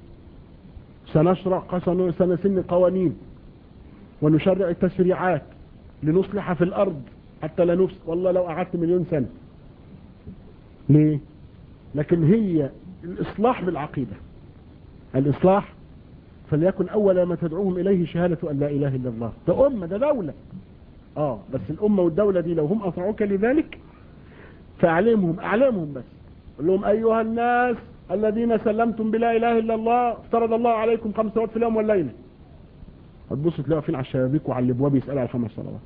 سنشرع سنسن قوانين ونشرع التشريعات لنصلح في الارض حتى لا نفسد والله لو قعدت مليون سنة ليه لكن هي الاصلاح بالعقيدة الاصلاح فليكن أول ما تدعوهم إليه شهادة أن لا إله إلا الله ده أمة ده دولة آه بس الأمة والدولة دي لو هم أطاعوك لذلك فأعلمهم أعلمهم بس قل لهم أيها الناس الذين سلمتم بلا إله إلا الله افترض الله عليكم خمس صلوات في اليوم والليلة هتبصوا تلاقوا فين على الشبابيك وعلى الابواب يسألوا على خمس صلوات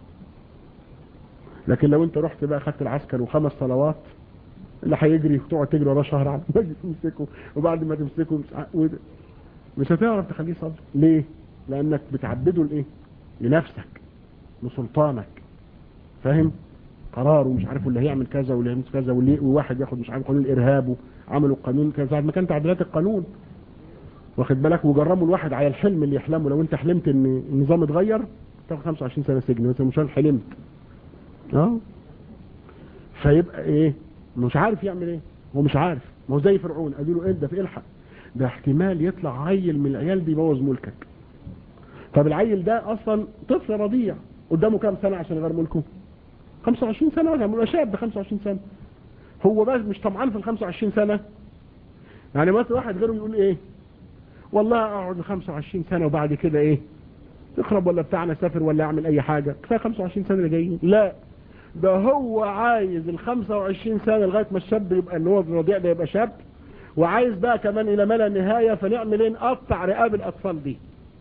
لكن لو انت رحت بقى خدت العسكر وخمس صلوات اللي هيجري تقعد تجري وراه شهر على ما تمسكه وبعد ما تمسكه مش مش هتعرف تخليه يصلي ليه لانك بتعبده لايه لنفسك لسلطانك فاهم قرار ومش عارف اللي هيعمل كذا واللي هيعمل كذا واللي وواحد ياخد مش عارف قانون الارهاب وعملوا قانون كذا ما كان تعديلات القانون واخد بالك وجرموا الواحد على الحلم اللي يحلمه لو انت حلمت ان النظام اتغير تاخد 25 سنه سجن مثلا مش حلمت اه فيبقى ايه مش عارف يعمل ايه هو مش عارف ما هو زي فرعون قالوا له انت في الحق ده احتمال يطلع عيل من العيال دي يبوظ ملكك طب العيل ده اصلا طفل رضيع قدامه كام سنة عشان يغير ملكه 25 سنة ولا يبقى شاب 25 سنة هو بس مش طمعان في ال 25 سنة يعني مثلا واحد غيره يقول ايه والله اقعد 25 سنة وبعد كده ايه تخرب ولا بتاعنا سافر ولا اعمل اي حاجة كفايه 25 سنة اللي جايين لا ده هو عايز ال 25 سنة لغاية ما الشاب يبقى اللي هو الرضيع ده يبقى شاب وعايز بقى كمان الى ما لا نهاية فنعمل ايه نقطع رقاب الاطفال دي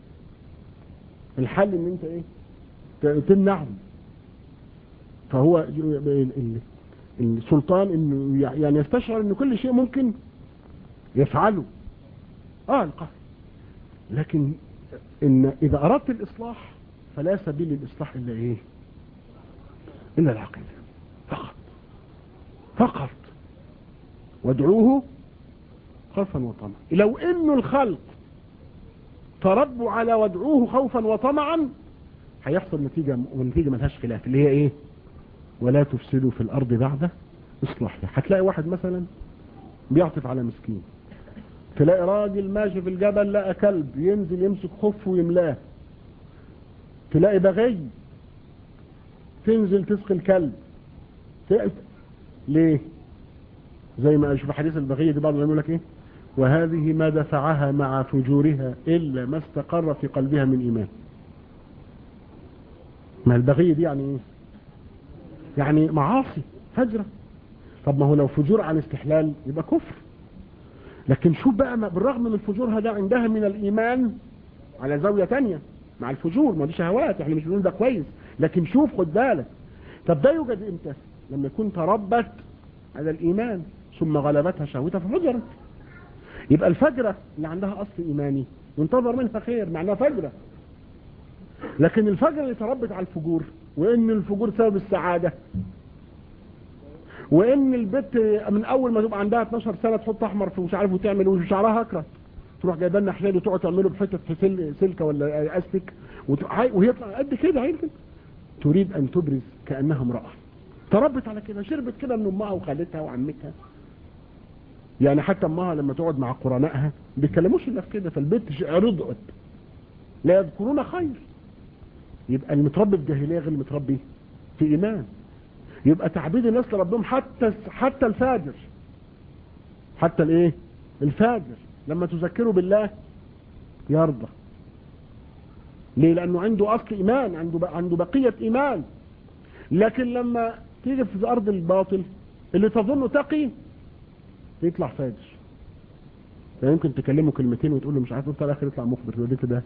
الحل ان انت ايه تمنعهم فهو السلطان انه يعني يستشعر ان كل شيء ممكن يفعله اه القهر لكن ان اذا اردت الاصلاح فلا سبيل للاصلاح الا ايه الا العقيدة فقط فقط وادعوه خوفا وطمعا لو ان الخلق تربوا على وادعوه خوفا وطمعا هيحصل نتيجة ونتيجة ملهاش خلاف اللي هي ايه ولا تفسدوا في الارض بعد اصلاحها هتلاقي واحد مثلا بيعطف على مسكين تلاقي راجل ماشي في الجبل لقى كلب ينزل يمسك خف ويملاه تلاقي بغي تنزل تسقي الكلب تلاقي ليه زي ما اشوف حديث البغية دي بعض يقول لك ايه وهذه ما دفعها مع فجورها الا ما استقر في قلبها من ايمان ما البغية دي يعني ايه يعني معاصي فجرة طب ما هو لو فجور عن استحلال يبقى كفر لكن شوف بقى ما بالرغم من الفجور هذا عندها من الايمان على زاوية تانية مع الفجور ما دي شهوات احنا مش بنقول ده كويس لكن شوف خد بالك طب ده يوجد امتى لما يكون تربت على الايمان ثم غلبتها شهوتها ففجرت يبقى الفجرة اللي عندها اصل ايماني ينتظر منها خير معناها فجرة لكن الفجرة اللي تربت على الفجور وان الفجور سبب السعادة وان البت من اول ما تبقى عندها 12 سنة تحط احمر في مش عارف وتعمل وشعرها اكرت تروح جايبه لنا حلال وتقعد تعمله بحته سل سلكه ولا استك وهي قد كده عيل كده تريد ان تبرز كانها امراه تربت على كده شربت كده من امها وخالتها وعمتها يعني حتى امها لما تقعد مع قرنائها ما بيتكلموش الا في كده فالبنت رضعت لا يذكرون خير يبقى المتربي في جاهليه غير المتربي في ايمان يبقى تعبيد الناس لربهم حتى حتى الفاجر حتى الايه الفاجر لما تذكره بالله يرضى ليه لانه عنده اصل ايمان عنده عنده بقيه ايمان لكن لما تيجي في ارض الباطل اللي تظنه تقي يطلع فاجر فيمكن تكلمه كلمتين وتقول له مش عارف قلت الاخر يطلع مخبر يوديك ده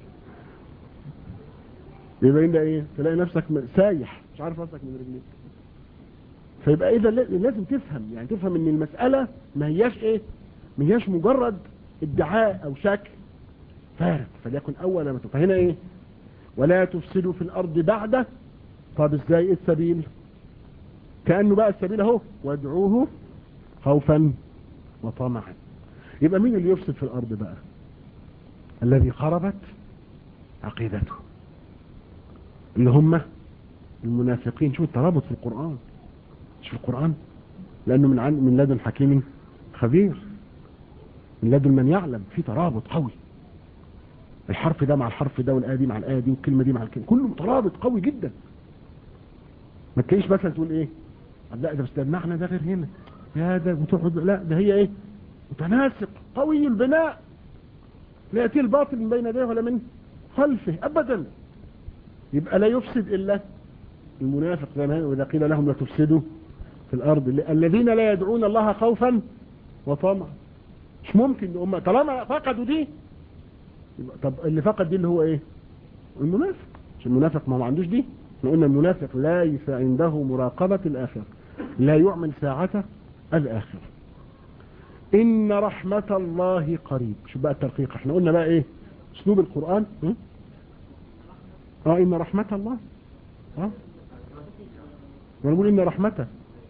يبقى ده ايه تلاقي نفسك سايح مش عارف راسك من رجليك فيبقى اذا لازم تفهم يعني تفهم ان المساله ما هياش ايه ما هياش مجرد ادعاء او شكل فارق فليكن اول ما فهنا ايه ولا تفسدوا في الارض بعد طب ازاي ايه السبيل كانه بقى السبيل اهو وادعوه خوفا وطمعا يبقى مين اللي يفسد في الارض بقى الذي خربت عقيدته اللي هم المنافقين شوف الترابط في القرآن شوف القرآن لأنه من عن من لدن حكيم خبير من لدن من يعلم في ترابط قوي الحرف ده مع الحرف ده والآية دي مع الآية دي والكلمة دي مع الكلمة كله مترابط قوي جدا ما تلاقيش مثلا تقول ايه لا ده بس ده المعنى ده غير هنا يا ده بتقعد لا ده هي ايه متناسق قوي البناء لا يأتي الباطل من بين يديه ولا من خلفه أبدا يبقى لا يفسد إلا المنافق زي ما وإذا قيل لهم لا تفسدوا في الأرض الذين لا يدعون الله خوفا وطمعا مش ممكن هم طالما فقدوا دي طب اللي فقد دي اللي هو ايه المنافق مش المنافق ما هو عندوش دي احنا قلنا المنافق ليس عنده مراقبة الآخرة لا يعمل ساعته الآخرة إن رحمة الله قريب شو بقى الترقيق احنا قلنا بقى ايه اسلوب القرآن اه, آه إن رحمة الله اه ونقول إن رحمته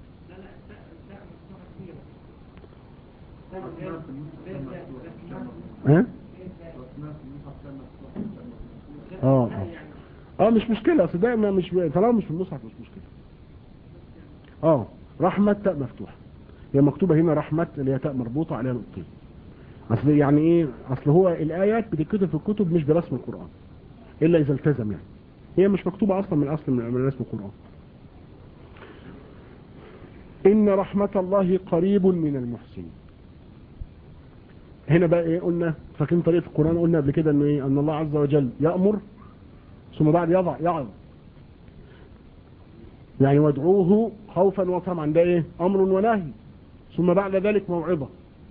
ها اه اه مش مشكلة اصل ده مش طالما مش في المصحف مش مشكلة اه رحمة تاء مفتوحة هي مكتوبة هنا رحمة اللي هي تاء مربوطة عليها نقطتين اصل يعني ايه اصل هو الايات بتتكتب في الكتب مش برسم القرآن الا اذا التزم يعني هي مش مكتوبة اصلا من اصل من رسم القرآن ان رحمة الله قريب من المحسنين هنا بقى ايه قلنا فاكرين طريقة القرآن قلنا قبل كده انه ايه ان الله عز وجل يأمر ثم بعد يضع يعظ يعني وادعوه خوفا وطمعا ده ايه امر ونهي ثم بعد ذلك موعظة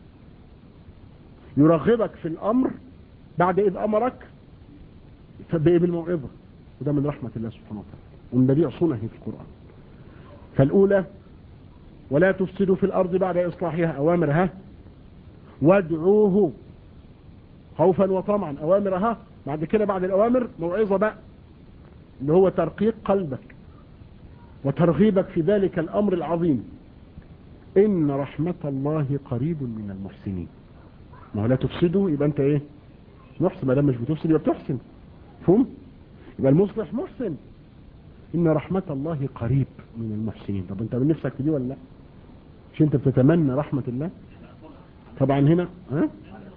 يرغبك في الامر بعد اذ امرك فبايه بالموعظة وده من رحمة الله سبحانه وتعالى والنبي عصونه في القرآن فالاولى ولا تفسدوا في الارض بعد اصلاحها اوامرها وادعوه خوفا وطمعا اوامرها بعد كده بعد الاوامر موعظة بقى اللي هو ترقيق قلبك وترغيبك في ذلك الامر العظيم ان رحمة الله قريب من المحسنين ما هو لا تفسدوا يبقى انت ايه محسن ما دام مش بتفسد يبقى بتحسن فهم يبقى المصلح محسن ان رحمة الله قريب من المحسنين طب انت من نفسك في دي ولا لا مش انت بتتمنى رحمة الله طبعا هنا ها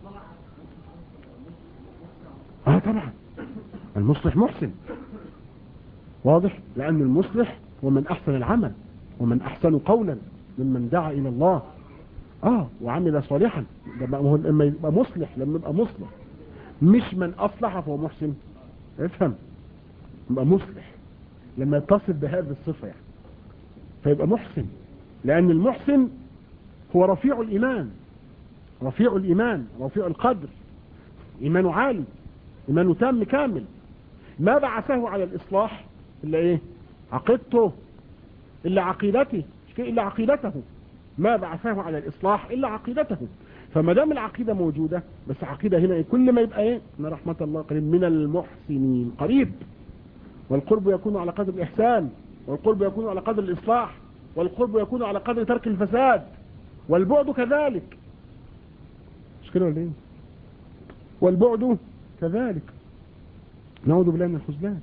اه طبعا المصلح محسن واضح لان المصلح هو من احسن العمل ومن احسن قولا ممن دعا الى الله اه وعمل صالحا لما يبقى مصلح لما يبقى مصلح مش من اصلح فهو محسن افهم يبقى مصلح لما يتصف بهذه الصفة يعني فيبقى محسن لان المحسن هو رفيع الايمان رفيع الايمان رفيع القدر ايمانه عالي ايمانه تام كامل ما بعثه على الاصلاح الا ايه عقيدته الا عقيدته الا عقيدته ما بعثه على الاصلاح الا عقيدته فما دام العقيدة موجودة بس عقيدة هنا إيه؟ كل ما يبقى ايه ان رحمة الله قريب من المحسنين قريب والقرب يكون على قدر الاحسان والقرب يكون على قدر الاصلاح والقرب يكون على قدر ترك الفساد والبعد كذلك مش كده ولا ايه والبعد كذلك نعوذ بالله من الخذلان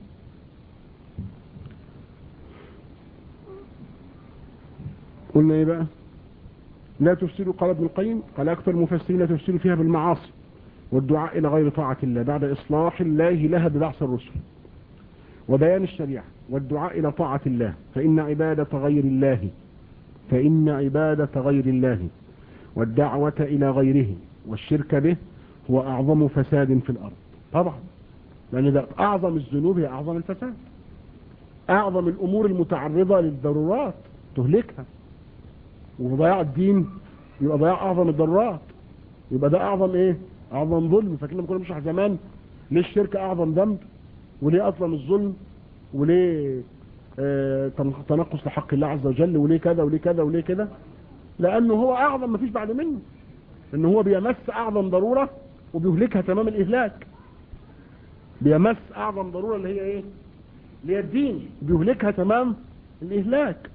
قلنا ايه بقى لا تفسدوا قال ابن القيم قال اكثر المفسرين لا تفسدوا فيها بالمعاصي والدعاء الى غير طاعة الله بعد اصلاح الله لها ببعث الرسل وبيان الشريعة والدعاء الى طاعة الله فان عبادة غير الله فان عبادة غير الله والدعوة الى غيره والشرك به هو اعظم فساد في الارض طبعا لان ده اعظم الذنوب هي اعظم الفساد اعظم الامور المتعرضة للضرورات تهلكها وضياع الدين يبقى ضياع اعظم الضرورات يبقى ده اعظم ايه اعظم ظلم فاكرين لما كنا بنشرح زمان ليه الشرك اعظم ذنب وليه اصلا الظلم وليه آه تنقص لحق الله عز وجل وليه كذا وليه كذا وليه كده لانه هو اعظم ما فيش بعد منه ان هو بيمس اعظم ضرورة وبيهلكها تمام الاهلاك بيمس اعظم ضرورة اللي هي ايه اللي هي الدين بيهلكها تمام الاهلاك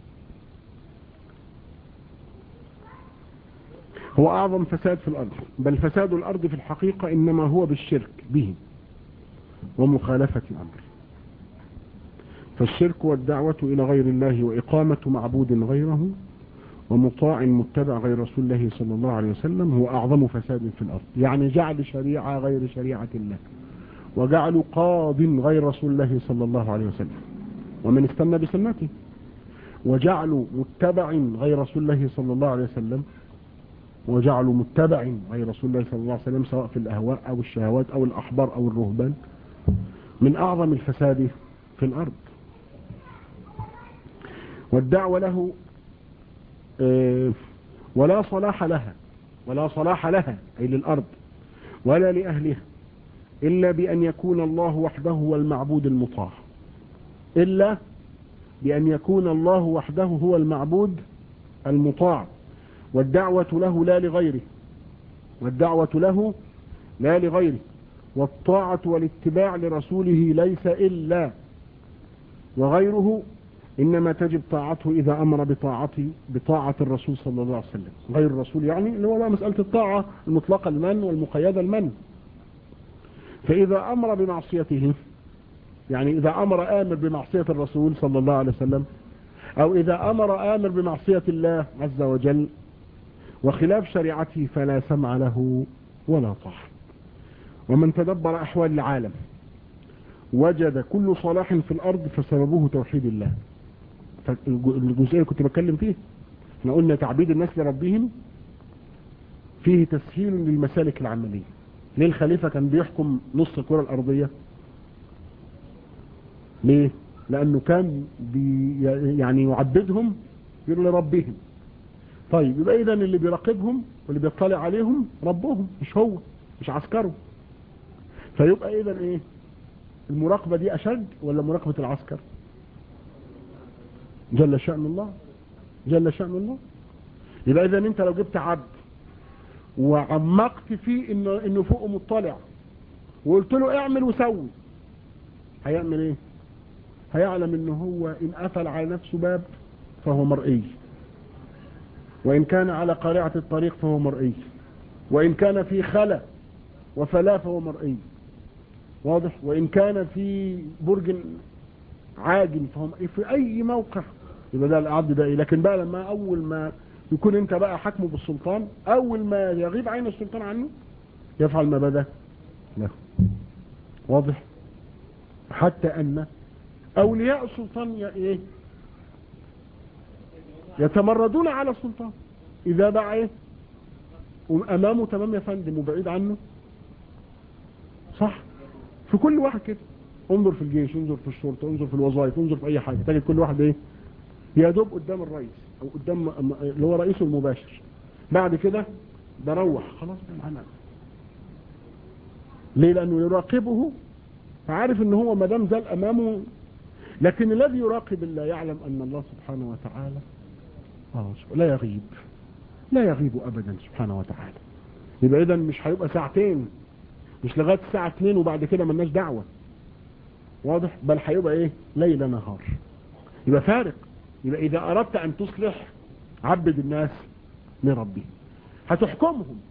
هو أعظم فساد في الأرض بل فساد الأرض في الحقيقة إنما هو بالشرك به ومخالفة الأمر فالشرك والدعوة إلى غير الله وإقامة معبود غيره ومطاع متبع غير رسول الله صلى الله عليه وسلم هو أعظم فساد في الأرض يعني جعل شريعة غير شريعة الله وجعلوا قاض غير رسول الله صلى الله عليه وسلم ومن استنى بسنته وجعلوا متبع غير رسول الله صلى الله عليه وسلم وجعلوا متبع غير رسول الله صلى الله عليه وسلم سواء في الأهواء أو الشهوات أو الأحبار أو الرهبان من أعظم الفساد في الأرض والدعوة له ولا صلاح لها ولا صلاح لها أي للأرض ولا لأهلها إلا بأن يكون الله وحده هو المعبود المطاع إلا بأن يكون الله وحده هو المعبود المطاع والدعوة له لا لغيره والدعوة له لا لغيره والطاعة والاتباع لرسوله ليس إلا وغيره إنما تجب طاعته إذا أمر بطاعته بطاعة الرسول صلى الله عليه وسلم غير الرسول يعني اللي هو بقى مسألة الطاعة المطلقة المن والمقيدة المن فإذا أمر بمعصيته يعني إذا أمر آمر بمعصية الرسول صلى الله عليه وسلم أو إذا أمر آمر بمعصية الله عز وجل وخلاف شريعته فلا سمع له ولا طاعة ومن تدبر أحوال العالم وجد كل صلاح في الأرض فسببه توحيد الله الجزئية اللي كنت بتكلم فيه احنا قلنا تعبيد الناس لربهم فيه تسهيل للمسالك العملية ليه الخليفة كان بيحكم نص الكرة الأرضية ليه لأنه كان بي يعني يعبدهم يقولوا لربهم طيب يبقى إذا اللي بيراقبهم واللي بيطلع عليهم ربهم مش هو مش عسكره فيبقى إذا إيه المراقبة دي أشد ولا مراقبة العسكر جل شأن الله جل شأن الله يبقى إذا أنت لو جبت عبد وعمقت فيه إنه, إنه فوقه مطلع وقلت له اعمل وسوي هيعمل ايه هيعلم ان هو ان قفل على نفسه باب فهو مرئي وان كان على قارعة الطريق فهو مرئي وان كان في خلا وفلا فهو مرئي واضح وان كان في برج عاجل فهو في اي موقع يبقى ده العبد ده إيه؟ لكن بقى لما اول ما يكون انت بقى حكمه بالسلطان اول ما يغيب عين السلطان عنه يفعل ما بدا له واضح حتى ان اولياء السلطان ي- ايه يتمردون على السلطان اذا بقى ايه امامه تمام يا فندم وبعيد عنه صح في كل واحد كده انظر في الجيش انظر في الشرطه انظر في الوظائف انظر في اي حاجه تجد كل واحد ايه يا دوب قدام الرئيس او قدام م- اللي هو رئيسه المباشر بعد كده بروح خلاص ده معانا ليه لانه يراقبه فعارف ان هو ما دام زال امامه لكن الذي يراقب الله يعلم ان الله سبحانه وتعالى آه، لا يغيب لا يغيب ابدا سبحانه وتعالى يبقى اذا مش هيبقى ساعتين مش لغايه الساعه 2 وبعد كده ملناش دعوه واضح بل هيبقى ايه ليل نهار يبقى فارق يبقى اذا اردت ان تصلح عبد الناس لربه هتحكمهم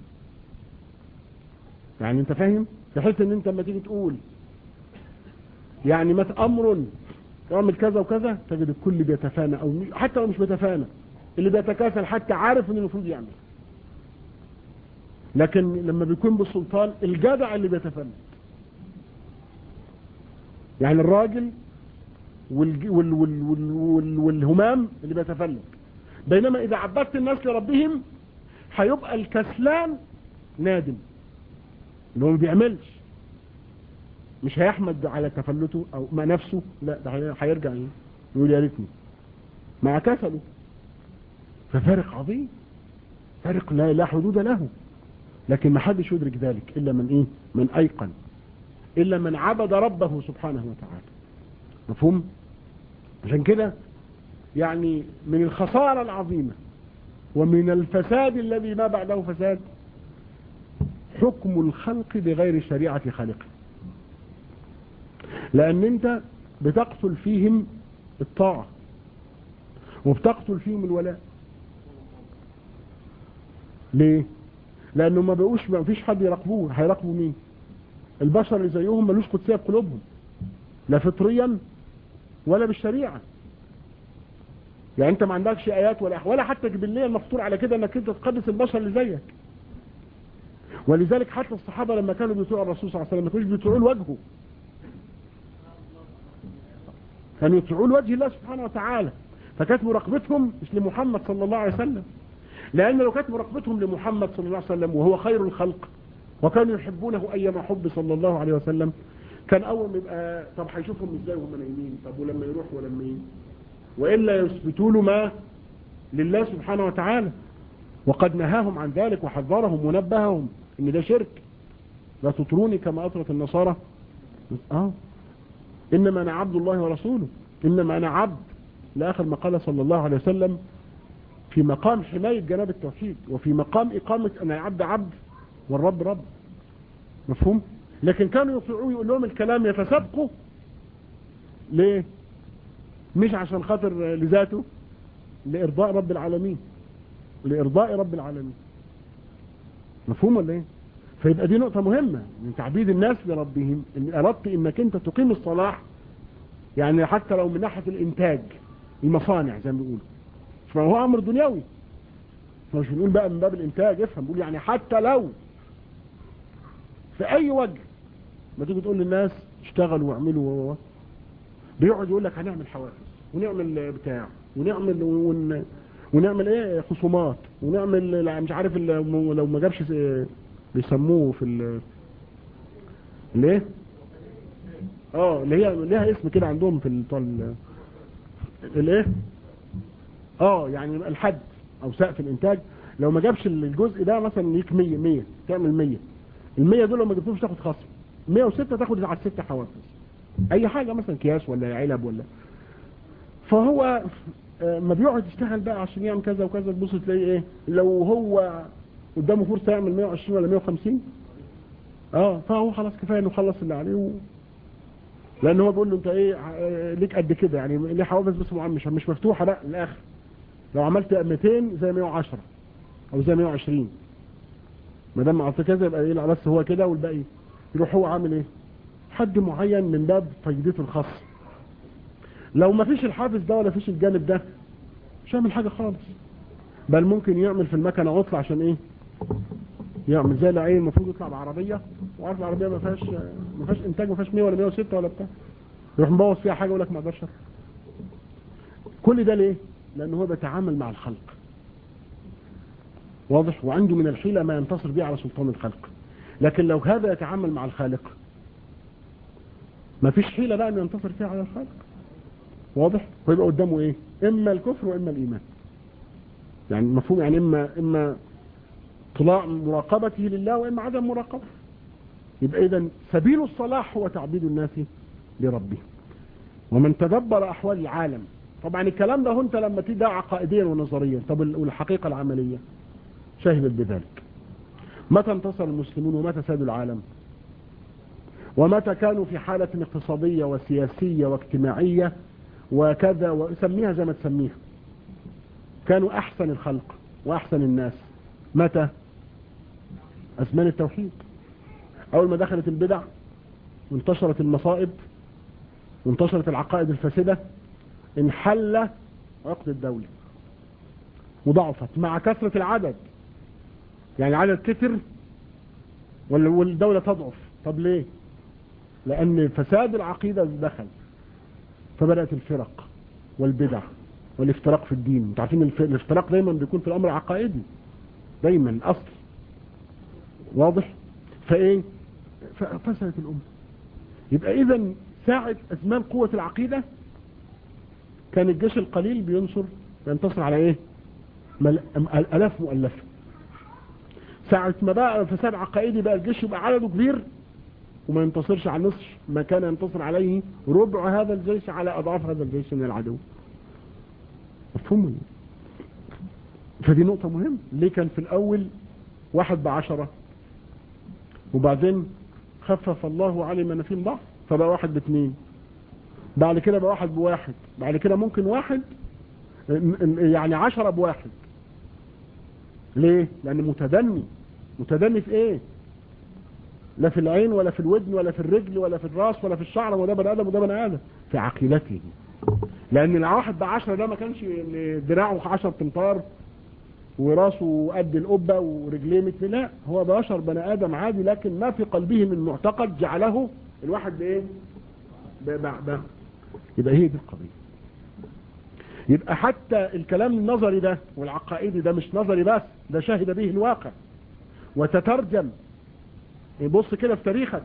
يعني انت فاهم بحيث ان انت لما تيجي تقول يعني مت امر اعمل كذا وكذا تجد الكل بيتفانى او مش- حتى لو مش بيتفانى اللي بيتكاسل حتى عارف ان المفروض يعمل لكن لما بيكون بالسلطان الجدع اللي بيتفنن يعني الراجل والج... وال... وال... وال... وال... والهمام اللي بيتفلت بينما اذا عبدت الناس لربهم هيبقى الكسلان نادم اللي هو ما بيعملش مش هيحمد على تفلته او ما نفسه لا ده هي- هيرجع ايه يقول يا ريتني مع كسله ففارق عظيم فارق لا لا حدود له لكن ما حدش يدرك ذلك الا من ايه من ايقن الا من عبد ربه سبحانه وتعالى مفهوم عشان كده يعني من الخسارة العظيمة ومن الفساد الذي ما بعده فساد حكم الخلق بغير شريعة خالقه لان انت بتقتل فيهم الطاعة وبتقتل فيهم الولاء ليه لانه ما بقوش ما فيش حد يراقبوه هيراقبوا مين البشر اللي زيهم ملوش قدسية في قلوبهم لا فطريا ولا بالشريعة يعني انت ما عندكش ايات ولا ولا حتى جبليا مفطور على كده انك انت تقدس البشر اللي زيك ولذلك حتى الصحابة لما كانوا بيطيعوا الرسول صلى الله عليه وسلم ما كانوش بيطيعوا وجهه كانوا يطيعوا وجه الله سبحانه وتعالى فكانت مراقبتهم مش لمحمد صلى الله عليه وسلم لان لو كانت مراقبتهم لمحمد صلى الله عليه وسلم وهو خير الخلق وكانوا يحبونه ايما حب صلى الله عليه وسلم كان اول ما يبقى طب هيشوفهم ازاي وهم نايمين طب ولما يروح ولما ايه والا يثبتوا له ما لله سبحانه وتعالى وقد نهاهم عن ذلك وحذرهم ونبههم ان ده شرك لا تطروني كما اطرت النصارى اه انما انا عبد الله ورسوله انما انا عبد لاخر ما قال صلى الله عليه وسلم في مقام حماية جناب التوحيد وفي مقام اقامة انا عبد عبد والرب رب مفهوم لكن كانوا يطيعوه يقول لهم الكلام يتسابقوا ليه مش عشان خاطر لذاته لارضاء رب العالمين لارضاء رب العالمين مفهوم ولا ايه فيبقى دي نقطة مهمة من تعبيد الناس لربهم ان اردت انك انت تقيم الصلاح يعني حتى لو من ناحية الانتاج المصانع زي ما بيقولوا فهو امر دنيوي مش بنقول بقى من باب الانتاج افهم بقول يعني حتى لو في اي وجه ما تيجي تقول للناس اشتغلوا واعملوا و بيقعد يقول لك هنعمل حوافز ونعمل بتاع ونعمل ون ونعمل ايه خصومات ونعمل لا مش عارف ال- لو ما جابش س- بيسموه في ال الايه اه اللي هي ليها اسم كده عندهم في ال- بتوع ال- الايه اه يعني الحد او سقف الانتاج لو ما جابش الجزء ده مثلا ليك 100 100 تعمل 100 ال 100 دول لو ما جبتهمش تاخد خصم 106 تاخد على الست حوافز اي حاجه مثلا اكياس ولا علب ولا فهو آه، ما بيقعد يشتغل بقى عشان يعمل كذا وكذا تبص تلاقي ايه لو هو قدامه فرصه يعمل 120 ولا 150 اه فهو خلاص كفايه انه خلص اللي عليه و... لان هو بيقول له انت ايه آه، ليك قد كده يعني ليه حوافز بس معين مش مش مفتوحه لا الاخر لو عملت 200 زي 110 او زي 120 ما دام عطى كذا يبقى ايه لا بس هو كده والباقي يروح هو عامل ايه حد معين من باب فايدته الخاصه لو ما فيش الحافز ده ولا فيش الجانب ده مش هعمل حاجه خالص بل ممكن يعمل في المكنه عطل عشان ايه يعمل زي العين المفروض يطلع بعربيه وعارف العربيه ما فيهاش ما فيهاش انتاج ما فيهاش 100 ولا 106 ولا بتاع يروح مبوظ فيها حاجه يقول لك ما اقدرش كل ده ليه لان هو بيتعامل مع الخلق واضح وعنده من الحيلة ما ينتصر به على سلطان الخلق لكن لو هذا يتعامل مع الخالق ما فيش حيلة بقى أن ينتصر فيها على الخالق واضح ويبقى قدامه ايه اما الكفر واما الايمان يعني مفهوم يعني اما اما طلاع مراقبته لله واما عدم مراقبه يبقى اذا سبيل الصلاح هو تعبيد الناس لربه ومن تدبر احوال العالم طبعا الكلام ده انت لما تيجي عقائديا ونظريا طب والحقيقه العمليه شهدت بذلك متى انتصر المسلمون ومتى سادوا العالم ومتى كانوا في حالة اقتصادية وسياسية واجتماعية وكذا وسميها زي ما تسميها كانوا أحسن الخلق وأحسن الناس متى أزمان التوحيد أول ما دخلت البدع وانتشرت المصائب وانتشرت العقائد الفاسدة انحل عقد الدولة وضعفت مع كثرة العدد يعني العدد كتر والدولة تضعف طب ليه لأن فساد العقيدة دخل فبدأت الفرق والبدع والافتراق في الدين انتوا عارفين الافتراق دايما بيكون في الأمر العقائدي دايما أصل واضح فايه ففسدت الأمة يبقى إذا ساعة أزمان قوة العقيدة كان الجيش القليل بينصر ينتصر على ايه ألاف مؤلفة ساعة ما بقى فساد عقائدي بقى الجيش يبقى عدده كبير وما ينتصرش على نصف ما كان ينتصر عليه ربع هذا الجيش على أضعاف هذا الجيش من العدو مفهوم فدي نقطة مهمة ليه كان في الأول واحد بعشرة وبعدين خفف الله وعلم أن فيهم ضعف فبقى واحد باثنين بعد كده بقى واحد بواحد بعد كده ممكن واحد يعني عشرة بواحد ليه لأن متدني متدني في ايه لا في العين ولا في الودن ولا في الرجل ولا في الراس ولا في الشعر وده بني ادم وده بني ادم في عقيدته لان الواحد بعشرة ده ما كانش دراعه عشر تمطار وراسه قد القبة ورجليه مثل لا هو بشر بني ادم عادي لكن ما في قلبه من معتقد جعله الواحد بايه ب... يبقى هي دي القضية يبقى حتى الكلام النظري ده والعقائدي ده مش نظري بس ده شهد به الواقع وتترجم يبص كده في تاريخك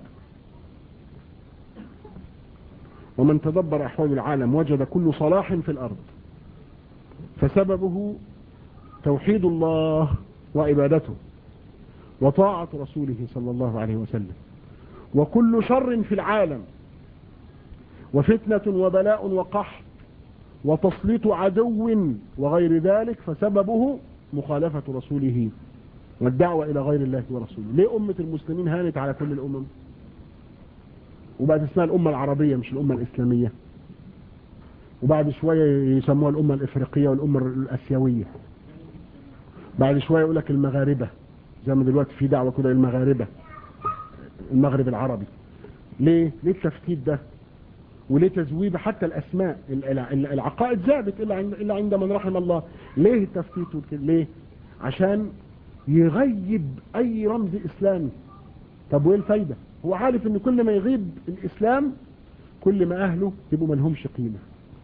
ومن تدبر أحوال العالم وجد كل صلاح في الأرض فسببه توحيد الله وعبادته وطاعة رسوله صلى الله عليه وسلم وكل شر في العالم وفتنة وبلاء وقحط وتسليط عدو وغير ذلك فسببه مخالفة رسوله والدعوة إلى غير الله ورسوله ليه أمة المسلمين هانت على كل الأمم وبعد اسمها الأمة العربية مش الأمة الإسلامية وبعد شوية يسموها الأمة الإفريقية والأمة الأسيوية بعد شوية يقول لك المغاربة زي ما دلوقتي في دعوة كده المغاربة المغرب العربي ليه ليه التفتيت ده وليه تزويب حتى الأسماء العقائد ثابت إلا عند, إلا عند من رحم الله ليه التفتيت ليه عشان يغيب أي رمز إسلامي طب وإيه الفايدة هو عارف إن كل ما يغيب الإسلام كل ما أهله يبقوا ما لهمش قيمة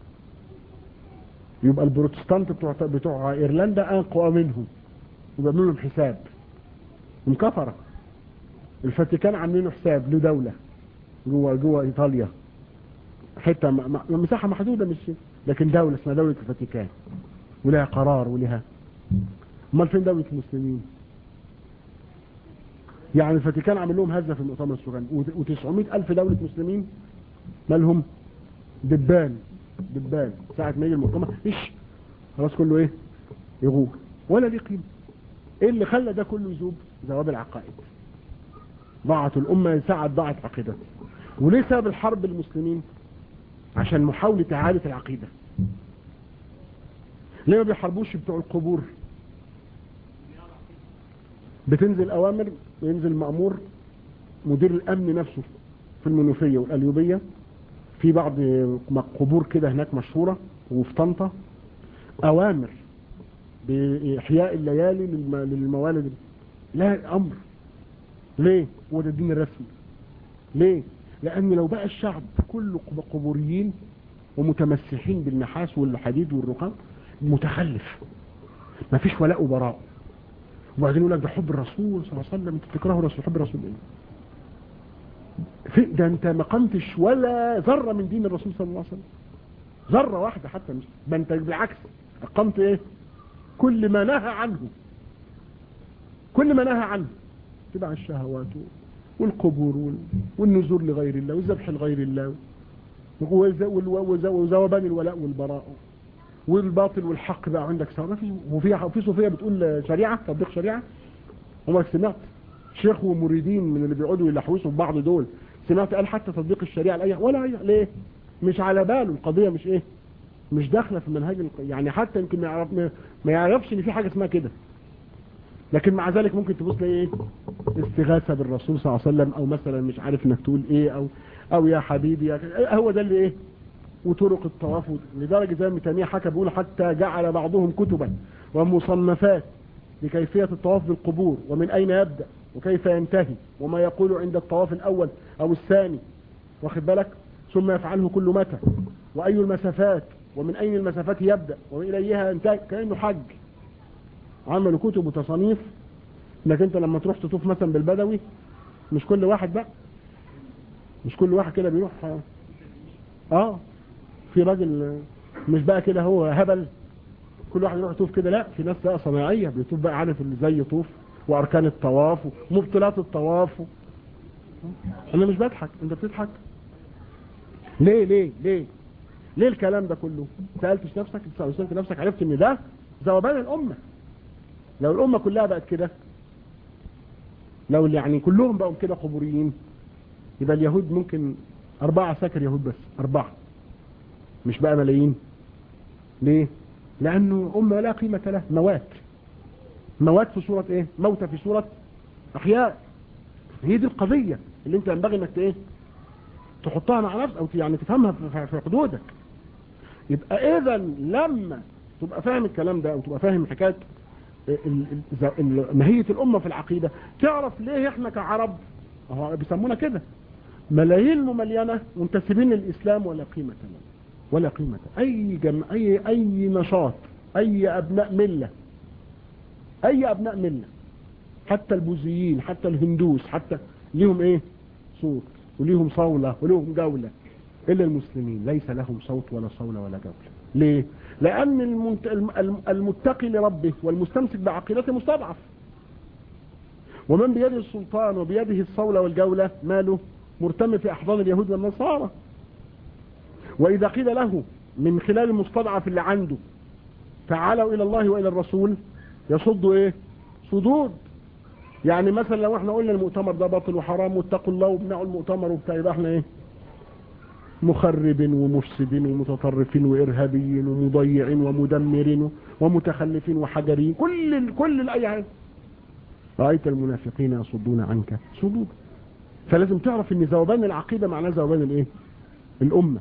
يبقى البروتستانت بتوع, بتوع إيرلندا أنقوا منهم وبيعملوا لهم حساب انكفرة الفاتيكان عاملينه حساب له دولة جوه جوه إيطاليا حتة مساحة محدودة مش لكن دولة اسمها دولة الفاتيكان ولها قرار ولها امال فين دولة المسلمين يعني الفاتيكان عمل لهم هزة في المؤتمر السوداني و900 ألف دولة مسلمين مالهم دبان دبان ساعة ما يجي المؤتمر ايش خلاص كله ايه يغور ولا ليه قيمة ايه اللي خلى ده كله يذوب ذواب العقائد ضاعت الأمة ساعة ضاعت عقيدتها وليه سبب الحرب المسلمين عشان محاولة إعادة العقيدة ليه ما بيحاربوش بتوع القبور بتنزل أوامر وينزل مأمور مدير الأمن نفسه في المنوفية والأليوبية في بعض قبور كده هناك مشهورة وفي طنطا أوامر بإحياء الليالي للم- للموالد لا أمر ليه هو ده الدين الرسمي ليه لأن لو بقى الشعب كله قب- قبوريين ومتمسحين بالنحاس والحديد والرقاق متخلف ما فيش ولاء وبراء وبعدين يقول لك ده حب الرسول صلى الله عليه وسلم انت تكرهه الرسول حب الرسول ايه في ده انت ما قمتش ولا ذره من دين الرسول صلى الله عليه وسلم ذره واحده حتى مش ده انت بالعكس اقمت ايه كل ما نهى عنه كل ما نهى عنه اتباع الشهوات والقبور وال- والنزول لغير الله والذبح لغير الله وز- وال- وز- وذوبان الولاء والبراء والباطل والحق بقى عندك سواء ما في وفي في صوفيه بتقول شريعه تطبيق شريعه عمرك سمعت شيخ ومريدين من اللي بيقعدوا يلحوسوا في بعض دول سمعت قال حتى تطبيق الشريعه لاي ولا أي ليه مش على باله القضيه مش ايه مش داخله في منهج الق- يعني حتى يمكن ما يعرف ما- ما يعرفش ان في حاجه اسمها كده لكن مع ذلك ممكن تبص لي ايه استغاثه بالرسول صلى الله عليه وسلم او مثلا مش عارف انك تقول ايه او او يا حبيبي يا هو ده اللي ايه وطرق الطواف لدرجه زي ما تيميه حكى بيقول حتى جعل بعضهم كتبا ومصنفات لكيفيه الطواف بالقبور ومن اين يبدا وكيف ينتهي وما يقول عند الطواف الاول او الثاني واخد بالك ثم يفعله كل متى واي المسافات ومن اين المسافات يبدا واليها ينتهي كانه حج عملوا كتب وتصانيف انك انت لما تروح تطوف مثلا بالبدوي مش كل واحد بقى مش كل واحد كده بيروح اه في راجل مش بقى كده هو هبل كل واحد يروح يطوف كده لا في ناس بقى صناعيه بيطوف بقى عارف اللي زي يطوف واركان الطواف ومبطلات الطواف انا مش بضحك انت بتضحك ليه ليه ليه ليه الكلام ده كله سالتش نفسك سالت نفسك عرفت ان ده ذوبان الامه لو الامه كلها بقت كده لو يعني كلهم بقوا كده قبوريين يبقى اليهود ممكن أربعة سكر يهود بس أربعة مش بقى ملايين ليه لأنه أمة لا قيمة له موات موات في صورة إيه موتى في صورة أحياء هي دي القضية اللي أنت ينبغي أنك إيه تحطها مع نفسك أو يعني تفهمها في- في حدودك يبقى إذا لما تبقى فاهم الكلام ده أو تبقى فاهم حكاية ال- ال- ال- ماهية الأمة في العقيدة تعرف ليه إحنا كعرب أهو بيسمونا كده ملايين مملينة منتسبين للإسلام ولا قيمة لنا ولا قيمة أي جم... أي أي نشاط أي أبناء ملة أي أبناء ملة حتى البوذيين حتى الهندوس حتى ليهم إيه صوت وليهم صولة وليهم جولة إلا المسلمين ليس لهم صوت ولا صولة ولا جولة ليه؟ لأن المنت... الم- المتقي لربه والمستمسك بعقيدته مستضعف ومن بيده السلطان وبيده الصولة والجولة ماله مرتمي في أحضان اليهود والنصارى وإذا قيل له من خلال المستضعف اللي عنده تعالوا إلى الله وإلى الرسول يصدوا إيه صدود يعني مثلا لو احنا قلنا المؤتمر ده باطل وحرام واتقوا الله وابنعوا المؤتمر وبتاع يبقى احنا ايه مخرب ومفسد ومتطرفين وارهابيين ومضيعين ومدمرين ومتخلفين وحجرين كل ال- كل الاي حاجه رايت المنافقين يصدون عنك صدود فلازم تعرف ان ذوبان العقيده معناه ذوبان الايه الامه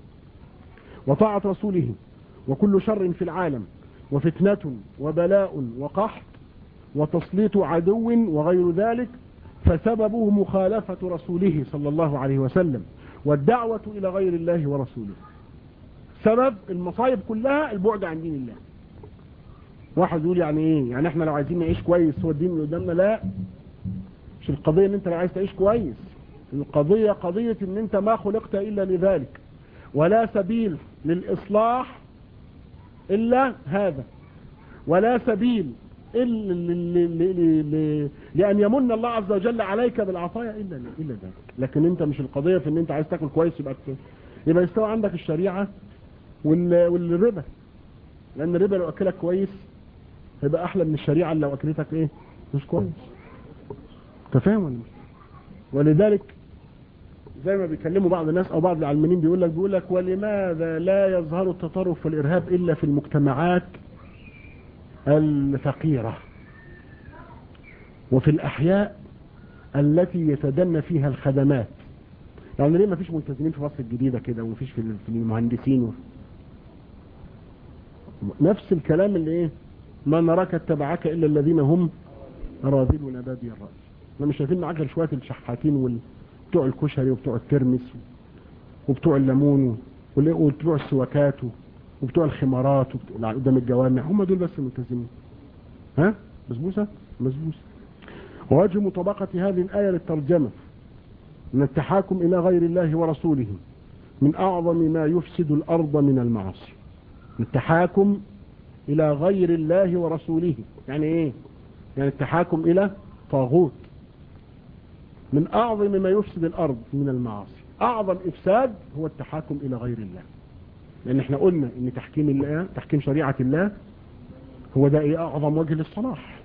وطاعه رسوله وكل شر في العالم وفتنه وبلاء وقحط وتسليط عدو وغير ذلك فسببه مخالفه رسوله صلى الله عليه وسلم والدعوه الى غير الله ورسوله سبب المصايب كلها البعد عن دين الله واحد يقول يعني ايه يعني احنا لو عايزين نعيش كويس هو الدين اللي قدامنا لا مش القضية ان انت لو عايز تعيش كويس القضية قضية ان انت ما خلقت الا لذلك ولا سبيل للاصلاح الا هذا ولا سبيل إلا ل- ل- ل- ل- لأن يمن الله عز وجل عليك بالعطايا إلا إلا ذلك لكن أنت مش القضية في أن أنت عايز تاكل كويس يبقى ت- يبقى يستوى عندك الشريعة وال- والربا لأن الربا لو أكلك كويس هيبقى أحلى من الشريعة اللي لو أكلتك إيه مش كويس أنت فاهم ولا مش؟ ولذلك زي ما بيكلموا بعض الناس او بعض العلمانيين بيقول لك بيقول لك ولماذا لا يظهر التطرف والارهاب الا في المجتمعات الفقيرة وفي الأحياء التي يتدنى فيها الخدمات يعني ليه ما فيش ملتزمين في مصر الجديدة كده وما فيش في في المهندسين و... نفس الكلام اللي ايه ما نراك اتبعك الا الذين هم اراذلنا بادي الراي احنا مش شايفين معاك شويه الشحاتين وال... بتوع الكشري وبتوع الترمس وبتوع الليمون وبتوع السواكات وبتوع الخمارات وبتوع قدام الجوامع هم دول بس الملتزمين ها بسبوسه بسبوسه ووجه مطابقة هذه الآية للترجمة من التحاكم إلى غير الله ورسوله من أعظم ما يفسد الأرض من المعاصي التحاكم إلى غير الله ورسوله يعني إيه يعني التحاكم إلى طاغوت من أعظم ما يفسد الأرض من المعاصي أعظم إفساد هو التحاكم إلى غير الله لأن احنا قلنا إن تحكيم الله تحكيم شريعة الله هو ده إيه أعظم وجه للصلاح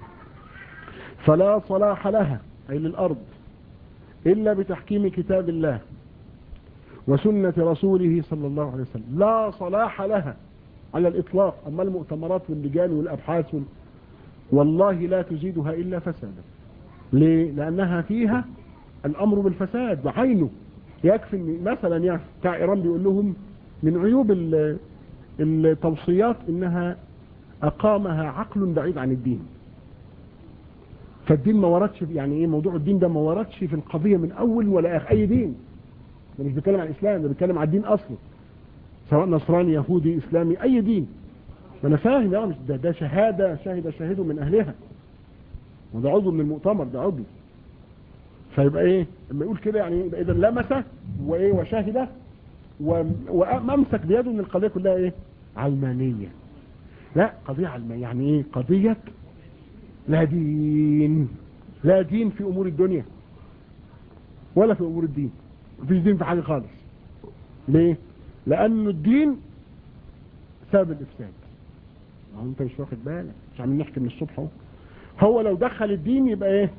فلا صلاح لها أي للأرض إلا بتحكيم كتاب الله وسنة رسوله صلى الله عليه وسلم لا صلاح لها على الإطلاق أما المؤتمرات واللجان والأبحاث وال... والله لا تزيدها إلا فسادا ليه؟ لأنها فيها الأمر بالفساد بعينه يكفي مثلا يعني بتاع إيران بيقول لهم من عيوب التوصيات إنها أقامها عقل بعيد عن الدين فالدين ما وردش يعني ايه موضوع الدين ده ما وردش في القضية من اول ولا اخر اي دين ده مش بيتكلم عن الاسلام ده بيتكلم عن الدين اصلا سواء نصراني يهودي اسلامي اي دين ما انا فاهم يعني ده, ده شهادة شهد شاهد من اهلها وده عضو من المؤتمر ده عضو فيبقى ايه لما يقول كده يعني يبقى اذا لمسه وايه وشاهد وممسك بيده ان القضية كلها ايه علمانية لا قضية علمانية يعني ايه قضية لا دين لا دين في امور الدنيا ولا في امور الدين مفيش دين في حاجة خالص ليه لان الدين سبب الافساد ما انت مش واخد بالك مش عاملين نحكي من الصبح اهو هو لو دخل الدين يبقى ايه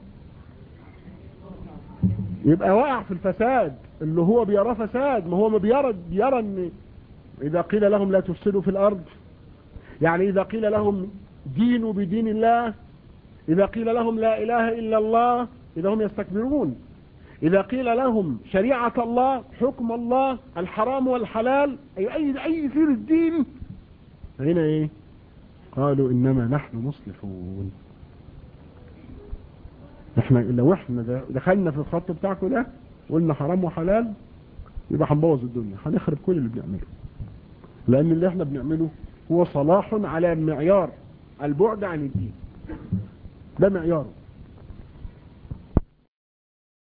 يبقى واقع في الفساد اللي هو بيراه فساد ما هو ما بيرى بيرى ان اذا قيل لهم لا تفسدوا في الارض يعني اذا قيل لهم دينوا بدين الله إذا قيل لهم لا إله إلا الله إذا هم يستكبرون إذا قيل لهم شريعة الله حكم الله الحرام والحلال أي أي أي يصير الدين هنا إيه قالوا إنما نحن مصلحون احنا لو احنا دخلنا في الخط بتاعكم ده قلنا حرام وحلال يبقى هنبوظ الدنيا هنخرب كل اللي بنعمله لأن اللي احنا بنعمله هو صلاح على معيار البعد عن الدين ده معياره